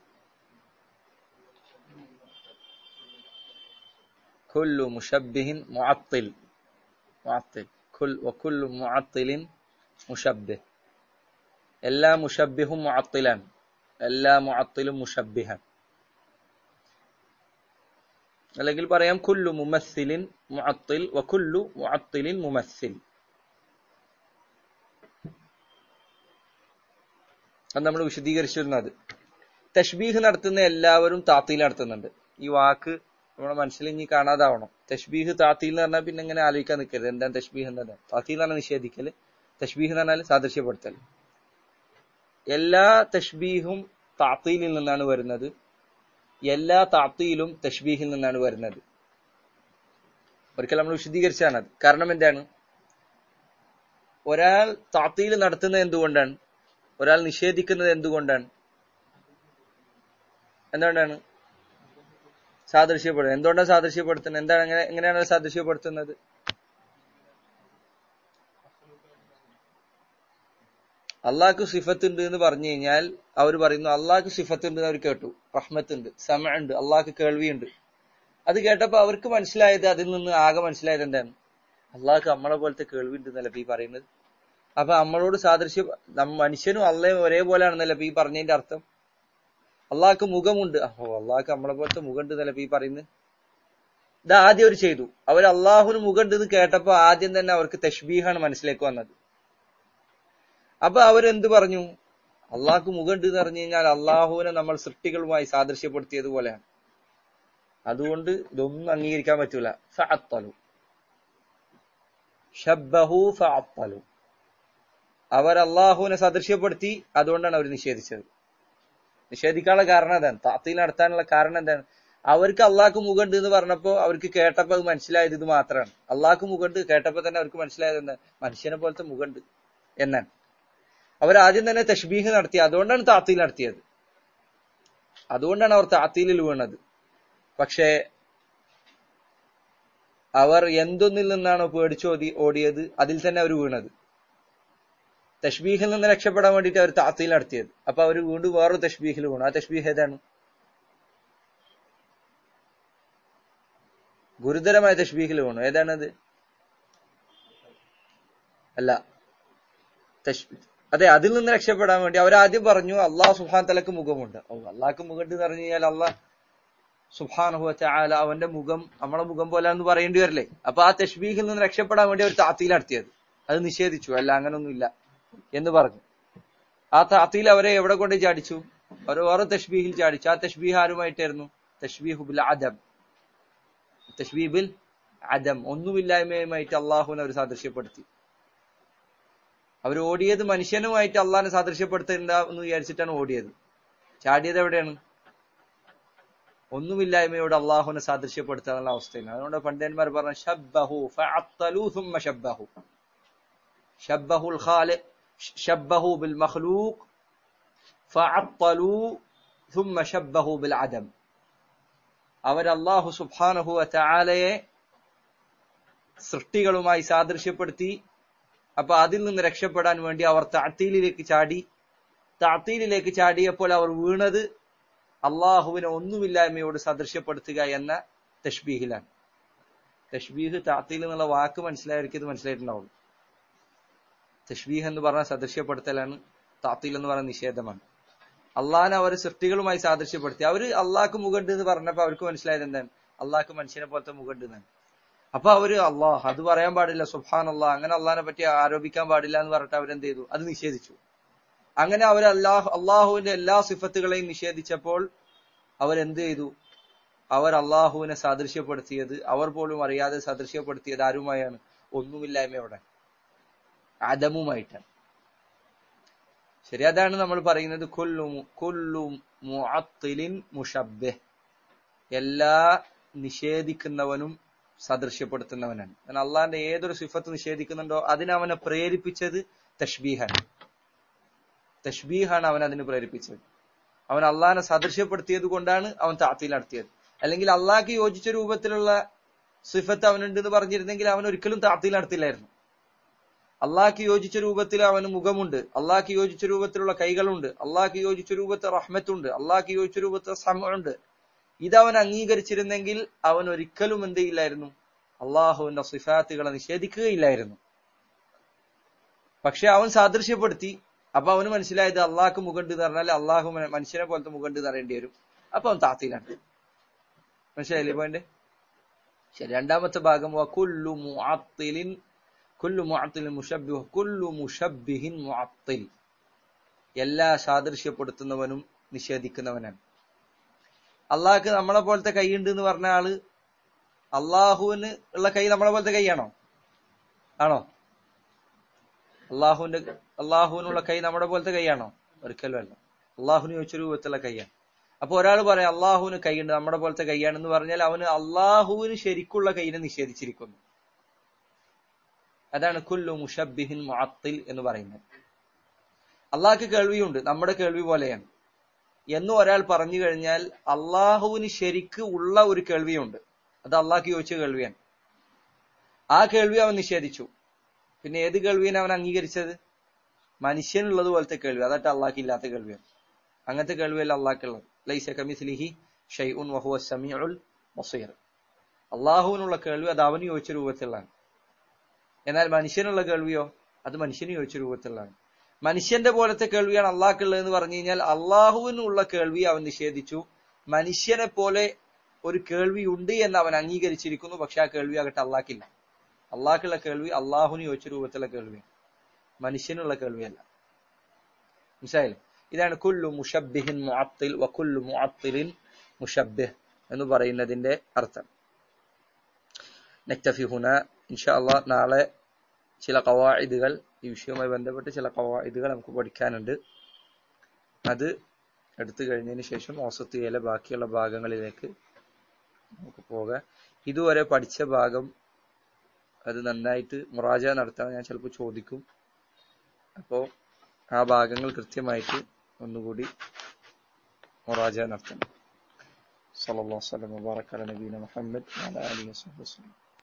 كل مشبه معطل معطل كل وكل معطل മുഷബ്ബിഹ് എല്ലാ മുഷബ്ബിഹും മുഅത്തിലാണ് എല്ലാ മുഅത്തിലും മുഷബ്ബിഹാൻ അല്ലെങ്കിൽ പറയാം കുല്ലു മുമസ്സിലിൻ മുഅത്തിൽ വ കുല്ലു മുഅത്തിലിൻ മുമസ്സിൽ അത് നമ്മൾ വിശദീകരിച്ചിരുന്നത് തഷ്ബീഹ് നടത്തുന്ന എല്ലാവരും താത്തീൽ നടത്തുന്നുണ്ട് ഈ വാക്ക് നമ്മുടെ മനസ്സിൽ ഇനി കാണാതാവണം തഷ്ബീഹ് താത്തീൽ എന്ന് പറഞ്ഞാൽ പിന്നെ ഇങ്ങനെ ആലോചിക്കാൻ നിൽക്കരുത് എന്താണ് തഷ്ബീഹ് എന്നത് താത്തീൽ എന്ന് പറഞ്ഞാൽ നിഷേധിക്കല് തഷ്ബീഹ് എന്ന് പറഞ്ഞാൽ സാദൃശ്യപ്പെടുത്തൽ എല്ലാ തഷ്ബീഹും താത്തീലിൽ നിന്നാണ് വരുന്നത് എല്ലാ താത്തീലും തഷ്ബീഹിൽ നിന്നാണ് വരുന്നത് ഒരിക്കൽ നമ്മൾ വിശദീകരിച്ചാണ് അത് കാരണം എന്താണ് ഒരാൾ താത്തീൽ നടത്തുന്നത് എന്തുകൊണ്ടാണ് ഒരാൾ നിഷേധിക്കുന്നത് എന്തുകൊണ്ടാണ് എന്തുകൊണ്ടാണ് സാദൃശ്യപ്പെടുന്നത് എന്തുകൊണ്ടാണ് സാദൃശ്യപ്പെടുത്തുന്നത് എന്താണ് എങ്ങനെ എങ്ങനെയാണ് സാദൃശ്യപ്പെടുത്തുന്നത് അള്ളാഹ്ക്ക് സിഫത്ത് ഉണ്ട് എന്ന് പറഞ്ഞു കഴിഞ്ഞാൽ അവർ പറയുന്നു അള്ളാഹ്ക്ക് സിഫത്ത് ഉണ്ട് എന്ന് അവർ കേട്ടു റഹ്മത്ത് ഉണ്ട് സമ ഉണ്ട് അള്ളാഹ്ക്ക് കേൾവിയുണ്ട് അത് കേട്ടപ്പോ അവർക്ക് മനസ്സിലായത് അതിൽ നിന്ന് ആകെ മനസ്സിലായത് എന്താണ് അള്ളാഹ്ക്ക് നമ്മളെ പോലത്തെ കേൾവി ഉണ്ട് എന്നല്ല ഈ പറയുന്നത് അപ്പൊ നമ്മളോട് സാദൃശ്യം മനുഷ്യനും അള്ളയും ഒരേപോലെയാണെന്നല്ല ഈ പറഞ്ഞതിന്റെ അർത്ഥം അള്ളാഹ്ക്ക് മുഖമുണ്ട് അപ്പോ അള്ളാഹ്ക്ക് നമ്മളെ പോലത്തെ മുഖമുണ്ട് എന്നല്ല ഈ പറയുന്നത് ഇത് ആദ്യം അവർ ചെയ്തു അവർ അള്ളാഹുന് മുഖമുണ്ട് എന്ന് കേട്ടപ്പോ ആദ്യം തന്നെ അവർക്ക് തഷ്ബീഹാണ് മനസ്സിലേക്ക് വന്നത് അപ്പൊ അവരെന്ത് പറഞ്ഞു അള്ളാഹ്ക്ക് മുഖമുണ്ട് എന്ന് പറഞ്ഞു കഴിഞ്ഞാൽ അള്ളാഹുവിനെ നമ്മൾ സൃഷ്ടികളുമായി സാദൃശ്യപ്പെടുത്തിയതുപോലെയാണ് അതുകൊണ്ട് ഇതൊന്നും അംഗീകരിക്കാൻ പറ്റൂല ഫഅത്തലു ഷബ്ബഹു ഫഅത്തലു അവർ അള്ളാഹുവിനെ സദൃശ്യപ്പെടുത്തി അതുകൊണ്ടാണ് അവർ നിഷേധിച്ചത് നിഷേധിക്കാനുള്ള കാരണം എന്താണ് താത്തിൽ നടത്താനുള്ള കാരണം എന്താണ് അവർക്ക് അള്ളാഹ്ക്ക് മുഖമുണ്ട് എന്ന് പറഞ്ഞപ്പോ അവർക്ക് കേട്ടപ്പോ അത് മനസ്സിലായത് ഇത് മാത്രമാണ് അള്ളാഹ്ക്ക് മുഖമുണ്ട് കേട്ടപ്പോ തന്നെ അവർക്ക് മനസ്സിലായത് എന്താ മനുഷ്യനെ പോലത്തെ മുഖമുണ്ട് എന്നാണ് അവർ ആദ്യം തന്നെ തഷ്ബീഹ് നടത്തി അതുകൊണ്ടാണ് താത്തിൽ നടത്തിയത് അതുകൊണ്ടാണ് അവർ താത്തീലിൽ വീണത് പക്ഷേ അവർ എന്തൊന്നിൽ നിന്നാണോ പേടിച്ചോതി ഓടിയത് അതിൽ തന്നെ അവർ വീണത് തഷ്ബീഹിൽ നിന്ന് രക്ഷപ്പെടാൻ വേണ്ടിയിട്ട് അവർ താത്തിൽ നടത്തിയത് അപ്പൊ അവർ വീണ്ടും വേറൊരു തഷ്ബീഹിൽ വീണു ആ തഷ്ബീഹ് ഏതാണ് ഗുരുതരമായ തഷ്ബീഹിൽ വീണു ഏതാണത് അല്ല അതെ അതിൽ നിന്ന് രക്ഷപ്പെടാൻ വേണ്ടി അവരാദ്യം പറഞ്ഞു അള്ളാഹ് സുഹാൻ തലക്ക് മുഖമുണ്ട് അള്ളാഹ്ക്ക് മുഖമുണ്ട് എന്ന് പറഞ്ഞു കഴിഞ്ഞാൽ അള്ളാഹ് സുഹാനുഹുവച്ച ആല അവന്റെ മുഖം നമ്മളെ മുഖം പോലെ എന്ന് പറയേണ്ടി വരില്ലേ അപ്പൊ ആ തഷ്ബീഹിൽ നിന്ന് രക്ഷപ്പെടാൻ വേണ്ടി അവർ താത്തിൽ നടത്തിയത് അത് നിഷേധിച്ചു അല്ല അങ്ങനൊന്നുമില്ല എന്ന് പറഞ്ഞു ആ താത്തിൽ അവരെ എവിടെ കൊണ്ട് ചാടിച്ചു അവർ വേറെ തഷ്ബീഹിൽ ചാടിച്ചു ആ തഷ്ബീഹ് ആരുമായിട്ടായിരുന്നു തഷ്ബീഹു ബിൽ അദം തഷ്ബീബിൽ അദം ഒന്നുമില്ലായ്മയുമായിട്ട് അള്ളാഹുവിനെ അവർ സാദൃശ്യപ്പെടുത്തി അവർ ഓടിയത് മനുഷ്യനുമായിട്ട് അള്ളാഹിനെ സാദൃശ്യപ്പെടുത്തേണ്ട എന്ന് വിചാരിച്ചിട്ടാണ് ഓടിയത് ചാടിയത് എവിടെയാണ് ഒന്നുമില്ലായ്മയോട് അള്ളാഹുവിനെ സാദൃശ്യപ്പെടുത്താനുള്ള അവസ്ഥയിലാണ് അതുകൊണ്ട് പണ്ഡിതന്മാർ പറഞ്ഞ ഷബ്ബഹു ഫഅത്തലു ثم ഷബ്ബഹു ഷബ്ബഹുൽ ഖാലിഖ് ഷബ്ബഹു ബിൽ മഖ്ലൂഖ് ഫഅത്തലു ثم ഷബ്ബഹു ബിൽ അദം അവർ അള്ളാഹു സുബ്ഹാനഹു വതആലയെ സൃഷ്ടികളുമായി സാദൃശ്യപ്പെടുത്തി അപ്പൊ അതിൽ നിന്ന് രക്ഷപ്പെടാൻ വേണ്ടി അവർ താത്തീലിലേക്ക് ചാടി താത്തീലിലേക്ക് ചാടിയപ്പോൾ അവർ വീണത് അള്ളാഹുവിനെ ഒന്നുമില്ലായ്മയോട് സദൃശ്യപ്പെടുത്തുക എന്ന തഷ്ബീഹിലാണ് തഷ്ബീഹ് താത്തീൽ എന്നുള്ള വാക്ക് മനസ്സിലായവർക്ക് ഇത് മനസ്സിലായിട്ടുണ്ടാവും തഷ്ബീഹ് എന്ന് പറഞ്ഞ സദൃശ്യപ്പെടുത്തലാണ് താത്തീൽ എന്ന് പറയുന്ന നിഷേധമാണ് അള്ളാഹിനെ അവർ സൃഷ്ടികളുമായി സാദൃശ്യപ്പെടുത്തി അവര് അള്ളാഹ്ക്ക് മുഖണ്ട് എന്ന് പറഞ്ഞപ്പോ അവർക്ക് മനസ്സിലായത് എന്താണ് അള്ളാഹ്ക്ക് മനുഷ്യനെ പോലത്തെ മുഖണ്ട് എന്നാണ് അപ്പൊ അവര് അള്ളാഹ് അത് പറയാൻ പാടില്ല സുഹാൻ അള്ളാഹ് അങ്ങനെ അള്ളാഹിനെ പറ്റി ആരോപിക്കാൻ പാടില്ല എന്ന് പറഞ്ഞിട്ട് അവരെന്ത് ചെയ്തു അത് നിഷേധിച്ചു അങ്ങനെ അവർ അള്ളാഹു അള്ളാഹുവിന്റെ എല്ലാ സിഫത്തുകളെയും നിഷേധിച്ചപ്പോൾ അവരെന്ത് ചെയ്തു അവർ അള്ളാഹുവിനെ സാദൃശ്യപ്പെടുത്തിയത് അവർ പോലും അറിയാതെ സാദൃശ്യപ്പെടുത്തിയത് ആരുമായാണ് ഒന്നുമില്ലായ്മയോടെ അദമുമായിട്ടാണ് ശരി അതാണ് നമ്മൾ പറയുന്നത് കുല്ലു കുല്ലു മുഅത്തിലിൻ മുഷബ്ബിഹ് എല്ലാ നിഷേധിക്കുന്നവനും സദൃശ്യപ്പെടുത്തുന്നവനാണ് കാരണം അള്ളാഹിന്റെ ഏതൊരു സിഫത്ത് നിഷേധിക്കുന്നുണ്ടോ അതിനവനെ പ്രേരിപ്പിച്ചത് തഷ്ബീഹാണ് തഷ്ബീഹാണ് അവൻ അതിന് പ്രേരിപ്പിച്ചത് അവൻ അള്ളാഹിനെ സദൃശ്യപ്പെടുത്തിയത് കൊണ്ടാണ് അവൻ താത്തിൽ നടത്തിയത് അല്ലെങ്കിൽ അള്ളാഹ്ക്ക് യോജിച്ച രൂപത്തിലുള്ള സിഫത്ത് അവനുണ്ട് എന്ന് പറഞ്ഞിരുന്നെങ്കിൽ അവൻ ഒരിക്കലും താത്തിൽ നടത്തില്ലായിരുന്നു അള്ളാഹ്ക്ക് യോജിച്ച രൂപത്തിൽ അവന് മുഖമുണ്ട് അള്ളാഹ്ക്ക് യോജിച്ച രൂപത്തിലുള്ള കൈകളുണ്ട് അള്ളാഹ്ക്ക് യോജിച്ച രൂപത്തിൽ റഹ്മത്തുണ്ട് അള്ളാഹ്ക്ക് യോജിച്ച രൂപത്തിൽ സമമുണ്ട് ഇതവൻ അംഗീകരിച്ചിരുന്നെങ്കിൽ അവൻ ഒരിക്കലും എന്ത് ചെയ്യില്ലായിരുന്നു അള്ളാഹുവിന്റെ സിഫാത്തുകളെ നിഷേധിക്കുകയില്ലായിരുന്നു പക്ഷെ അവൻ സാദൃശ്യപ്പെടുത്തി അപ്പൊ അവന് മനസ്സിലായത് അള്ളാഹ്ക്ക് മുഖണ്ട് എന്ന് പറഞ്ഞാൽ അള്ളാഹു മനുഷ്യനെ പോലത്തെ മുഖണ്ട് എന്ന് അറിയേണ്ടി വരും അപ്പൊ അവൻ താത്തിലാണ് മനസ്സിലായില്ലേ പോയിന്റ് ശരി രണ്ടാമത്തെ ഭാഗം കുല്ലു മുഅത്തിലിൻ കുല്ലു മുഅത്തിലിൻ മുഷബ്ബിഹ് കുല്ലു മുഷബ്ബിഹിൻ മുഅത്തിൽ എല്ലാ സാദൃശ്യപ്പെടുത്തുന്നവനും നിഷേധിക്കുന്നവനാണ് അള്ളാഹ്ക്ക് നമ്മളെ പോലത്തെ കൈയുണ്ട് എന്ന് പറഞ്ഞ ആള് അള്ളാഹുവിന് ഉള്ള കൈ നമ്മളെ പോലത്തെ കൈയാണോ ആണോ അള്ളാഹുവിന്റെ അള്ളാഹുവിനുള്ള കൈ നമ്മുടെ പോലത്തെ കൈയാണോ ഒരിക്കലും അല്ല അള്ളാഹുവിന് ചോദിച്ച രൂപത്തിലുള്ള കൈയാണ് അപ്പൊ ഒരാൾ പറയാം അള്ളാഹുവിന് കൈയുണ്ട് നമ്മുടെ പോലത്തെ കൈയാണെന്ന് പറഞ്ഞാൽ അവന് അള്ളാഹുവിന് ശരിക്കുള്ള കൈനെ നിഷേധിച്ചിരിക്കുന്നു അതാണ് കുല്ലു മുഷബിഹിൻ മുഅത്തിൽ എന്ന് പറയുന്നത് അള്ളാഹ്ക്ക് കേൾവിയുണ്ട് നമ്മുടെ കേൾവി പോലെയാണ് എന്ന് ഒരാൾ പറഞ്ഞു കഴിഞ്ഞാൽ അള്ളാഹുവിന് ശരിക്ക് ഉള്ള ഒരു കേൾവിയുണ്ട് അത് അള്ളാഹ്ക്ക് ചോദിച്ച കേൾവിയാണ് ആ കേൾവി അവൻ നിഷേധിച്ചു പിന്നെ ഏത് കേൾവിയാണ് അവൻ അംഗീകരിച്ചത് മനുഷ്യനുള്ളത് പോലത്തെ കേൾവി അതായിട്ട് അള്ളാഹ്ക്ക് ഇല്ലാത്ത കേൾവിയാണ് അങ്ങനത്തെ കേൾവിയല്ല അള്ളാഹ്ക്കുള്ളത് ലൈസ കമിസ്ലിഹി ഷൈഉൻ വഹുവ സമീഉൽ ബസീർ അള്ളാഹുവിനുള്ള കേൾവി അത് അവന് ചോദിച്ച രൂപത്തിലുള്ളതാണ് എന്നാൽ മനുഷ്യനുള്ള കേൾവിയോ അത് മനുഷ്യന് ചോദിച്ച രൂപത്തിലുള്ളതാണ് മനുഷ്യന്റെ പോലത്തെ കേൾവിയാണ് അള്ളാഹ്ക്കുള്ളത് എന്ന് പറഞ്ഞു കഴിഞ്ഞാൽ അള്ളാഹുവിനുള്ള കേൾവി അവൻ നിഷേധിച്ചു മനുഷ്യനെ പോലെ ഒരു കേൾവി ഉണ്ട് എന്ന് അവൻ അംഗീകരിച്ചിരിക്കുന്നു പക്ഷെ ആ കേൾവി ആകട്ടെ അള്ളാഹ്ക്കില്ല അള്ളാഹ്ക്കുള്ള കേൾവി അള്ളാഹുവിന് ചോദിച്ച രൂപത്തിലുള്ള കേൾവി മനുഷ്യനുള്ള കേൾവിയല്ല മനസ്സിലായില്ലേ ഇതാണ് കുല്ലു മുഷബിഹിൻ മുഅത്തിൽ വ കുല്ലു മുഅത്തിലിൻ മുഷബിഹ് എന്ന് പറയുന്നതിന്റെ അർത്ഥം നക്തഫി ഹുന ഇൻഷാ അള്ളാഹ് നാളെ ചില കവായിദുകൾ ഈ വിഷയവുമായി ബന്ധപ്പെട്ട് ചില കവായിദുകൾ നമുക്ക് പഠിക്കാനുണ്ട് അത് എടുത്തു കഴിഞ്ഞതിന് ശേഷം ഓസത്തിയയിലെ ബാക്കിയുള്ള ഭാഗങ്ങളിലേക്ക് നമുക്ക് പോകാം ഇതുവരെ പഠിച്ച ഭാഗം അത് നന്നായിട്ട് മുറാജ നടത്താൻ ഞാൻ ചിലപ്പോൾ ചോദിക്കും അപ്പോൾ ആ ഭാഗങ്ങൾ കൃത്യമായിട്ട് ഒന്നുകൂടി മുറാജ നടത്തണം സല്ലല്ലാഹു അലൈഹി വസല്ലം വബറക അല നബീന മുഹമ്മദ് വഅല ആലിഹി വസല്ലം